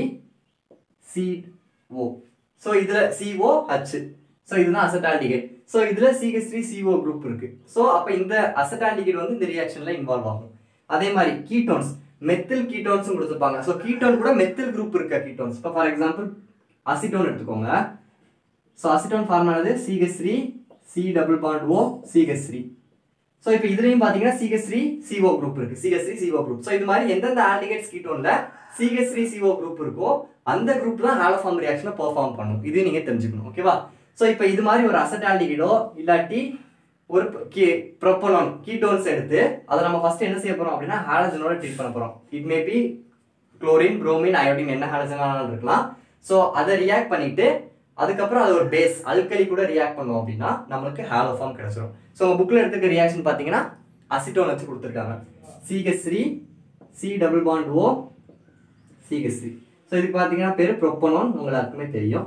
[SPEAKER 1] C O so இதுல சிஓ ஹச் ஸோ இதுதான் அசட்டால்டிகேட் ஸோ இதுல சிஹெச் த்ரீ சிஓ குரூப் இருக்கு ஸோ அப்போ இந்த அசட்டால்டிகேட் வந்து இந்த ரியாக்ஷன்ல இன்வால்வ் ஆகும் அதே மாதிரி கீட்டோன்ஸ் மெத்தில் கீட்டோன்ஸும் கொடுத்துருப்பாங்க ஸோ கீட்டோன் கூட மெத்தில் குரூப் இருக்க கீட்டோன்ஸ் இப்போ ஃபார் எக்ஸாம்பிள் அசிட்டோன் எடுத்துக்கோங்க ஸோ அசிட்டோன் ஃபார்மானது C H three C double bond O C H three so இப்போ இதுலயும் பாத்தீங்கன்னா சிஹெச் த்ரீ சிஓ குரூப் இருக்கு C H three C O group so இது மாதிரி எந்தெந்த ஆல்டிகேட்ஸ் கீட்டோன்ல சிஹெச் த்ரீ சிஓ குரூப் இருக்கோ அந்த குரூப் தான் ஹாலோஃபார்ம் ரியாக்ஷனை பெர்ஃபார்ம் பண்ணும் இது நீங்க தெரிஞ்சுக்கணும் ஓகேவா ஸோ இப்போ இது மாதிரி ஒரு அசட்டால்டிகிடோ இல்லாட்டி ஒரு ப்ரொப்போலான் கீட்டோன்ஸ் எடுத்து அதை நம்ம ஃபர்ஸ்ட் என்ன செய்ய போறோம் அப்படின்னா ஹாலஜனோட ட்ரீட் பண்ண போறோம் it may be chlorine bromine iodine என்ன ஹாலஜனாலும் இருக்கலாம் ஸோ அதை ரியாக்ட் பண்ணிட்டு அதுக்கப்புறம் அது ஒரு பேஸ் அல்கலி கூட ரியாக்ட் பண்ணோம் அப்படின்னா நம்மளுக்கு ஹாலோஃபார்ம் கிடைச்சிரும் ஸோ உங்க புக்ல எடுத்துக்க ரியாக்ஷன் பார்த்தீங்கன்னா அசிட்டோன் வச்சு கொடுத்துருக்காங்க C H three C double bond O C H three so இதுக்கு பார்த்தீங்கன்னா பேர் ப்ரொப்பனோன் உங்க எல்லாருக்குமே தெரியும்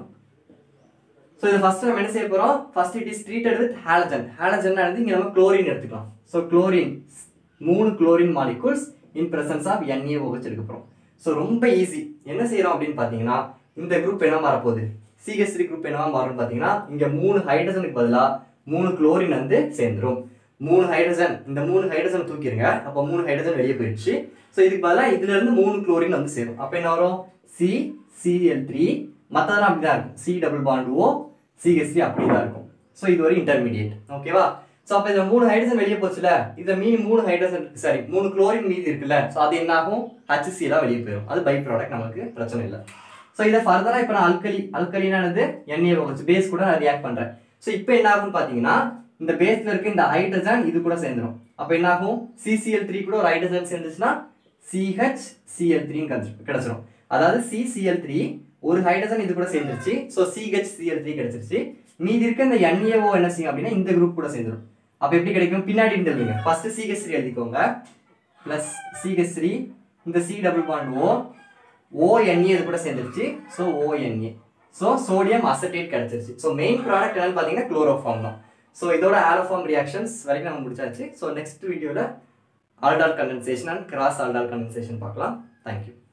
[SPEAKER 1] ஸோ இது ஃபர்ஸ்ட் நம்ம என்ன செய்ய போறோம் first it is treated with halogen halogen வந்து இங்க நம்ம குளோரின் எடுத்துக்கலாம் ஸோ குளோரின் மூணு chlorine molecules in presence of NaOH எடுக்க போறோம் ஸோ ரொம்ப ஈஸி என்ன செய்யறோம் அப்படின்னு பார்த்தீங்கன்னா இந்த குரூப் என்ன மாறப்போகுது சிஹெச் த்ரீ குரூப் என்னவா மாறும்னு பார்த்தீங்கன்னா இங்க மூணு ஹைட்ரஜனுக்கு பதிலாக மூணு குளோரின் வந்து சேர்ந்துரும் மூணு ஹைட்ரஜன் இந்த மூணு ஹைட்ரஜன் தூக்கிடுங்க அப்போ மூணு ஹைட்ரஜன் வெளியே போயிடுச்சு ஸோ இதுக்கு பதிலாக இதுல இருந்து மூணு குளோரின் வந்து சேரும் அப்போ என்ன வரும் சி சிஎல் த்ரீ மற்றதெல்லாம் அப்படி தான் இருக்கும் C double bond O C H C அப்படி தான் இருக்கும் ஸோ இது ஒரு இன்டர்மீடியட் ஓகேவா ஸோ அப்போ இதில் மூணு ஹைட்ரஜன் வெளியே போச்சுல இதில் மீதி மூணு ஹைட்ரஜன் சாரி மூணு குளோரின் மீதி இருக்குல்ல ஸோ அது என்ன ஆகும் HCl எல்லாம் வெளியே போயிடும் அது பை ப்ராடக்ட் நமக்கு பிரச்சனை இல்லை ஸோ இதை ஃபர்தராக இப்போ நான் அல்கலி அல்கலினானது எண்ணெயை வச்சு பேஸ் கூட நான் ரியாக்ட் பண்ணுறேன் ஸோ இப்போ என்ன ஆகும்னு பார்த்தீங்கன்னா இந்த பேஸ்ல இருக்க இந்த ஹைட்ரஜன் இது கூட சேர்ந்துடும் அப்போ என்ன ஆகும் சிசிஎல் த்ரீ கூட ஒரு ஹைட்ரஜன் சேர்ந்துச்சுன்னா சிஹெச் சிஎல் த்ரீன்னு கிடைச்சிரும் அதாவது சிசிஎல் த்ரீ ஒரு ஹைட்ரஜன் இது கூட சேர்ந்துருச்சு ஸோ சிஹெச் சிஎல் த்ரீ கிடைச்சிருச்சு மீதி இருக்க இந்த NaO என்ன செய்யும் அப்படின்னா இந்த குரூப் கூட சேர்ந்துடும் அப்போ எப்படி கிடைக்கும் பின்னாடி இருந்து எழுதுங்க ஃபர்ஸ்ட் சிஹெச் த்ரீ எழுதிக்கோங்க பிளஸ் சிஹெச் த்ரீ இந்த C double bond O ONa இது கூட சேர்ந்துருச்சு so ONa so sodium acetate கிடைச்சிருச்சு ஸோ மெயின் ப்ராடக்ட் என்னன்னு பார்த்தீங்கன்னா குளோரோஃபார்ம் தான் ஸோ இதோட ஆலோஃபார்ம் ரியாக்ஷன்ஸ் வரைக்கும் நம்ம முடிச்சாச்சு ஸோ நெக்ஸ்ட் வீடியோவில் aldol condensation and cross aldol condensation பார்க்கலாம் தேங்க்யூ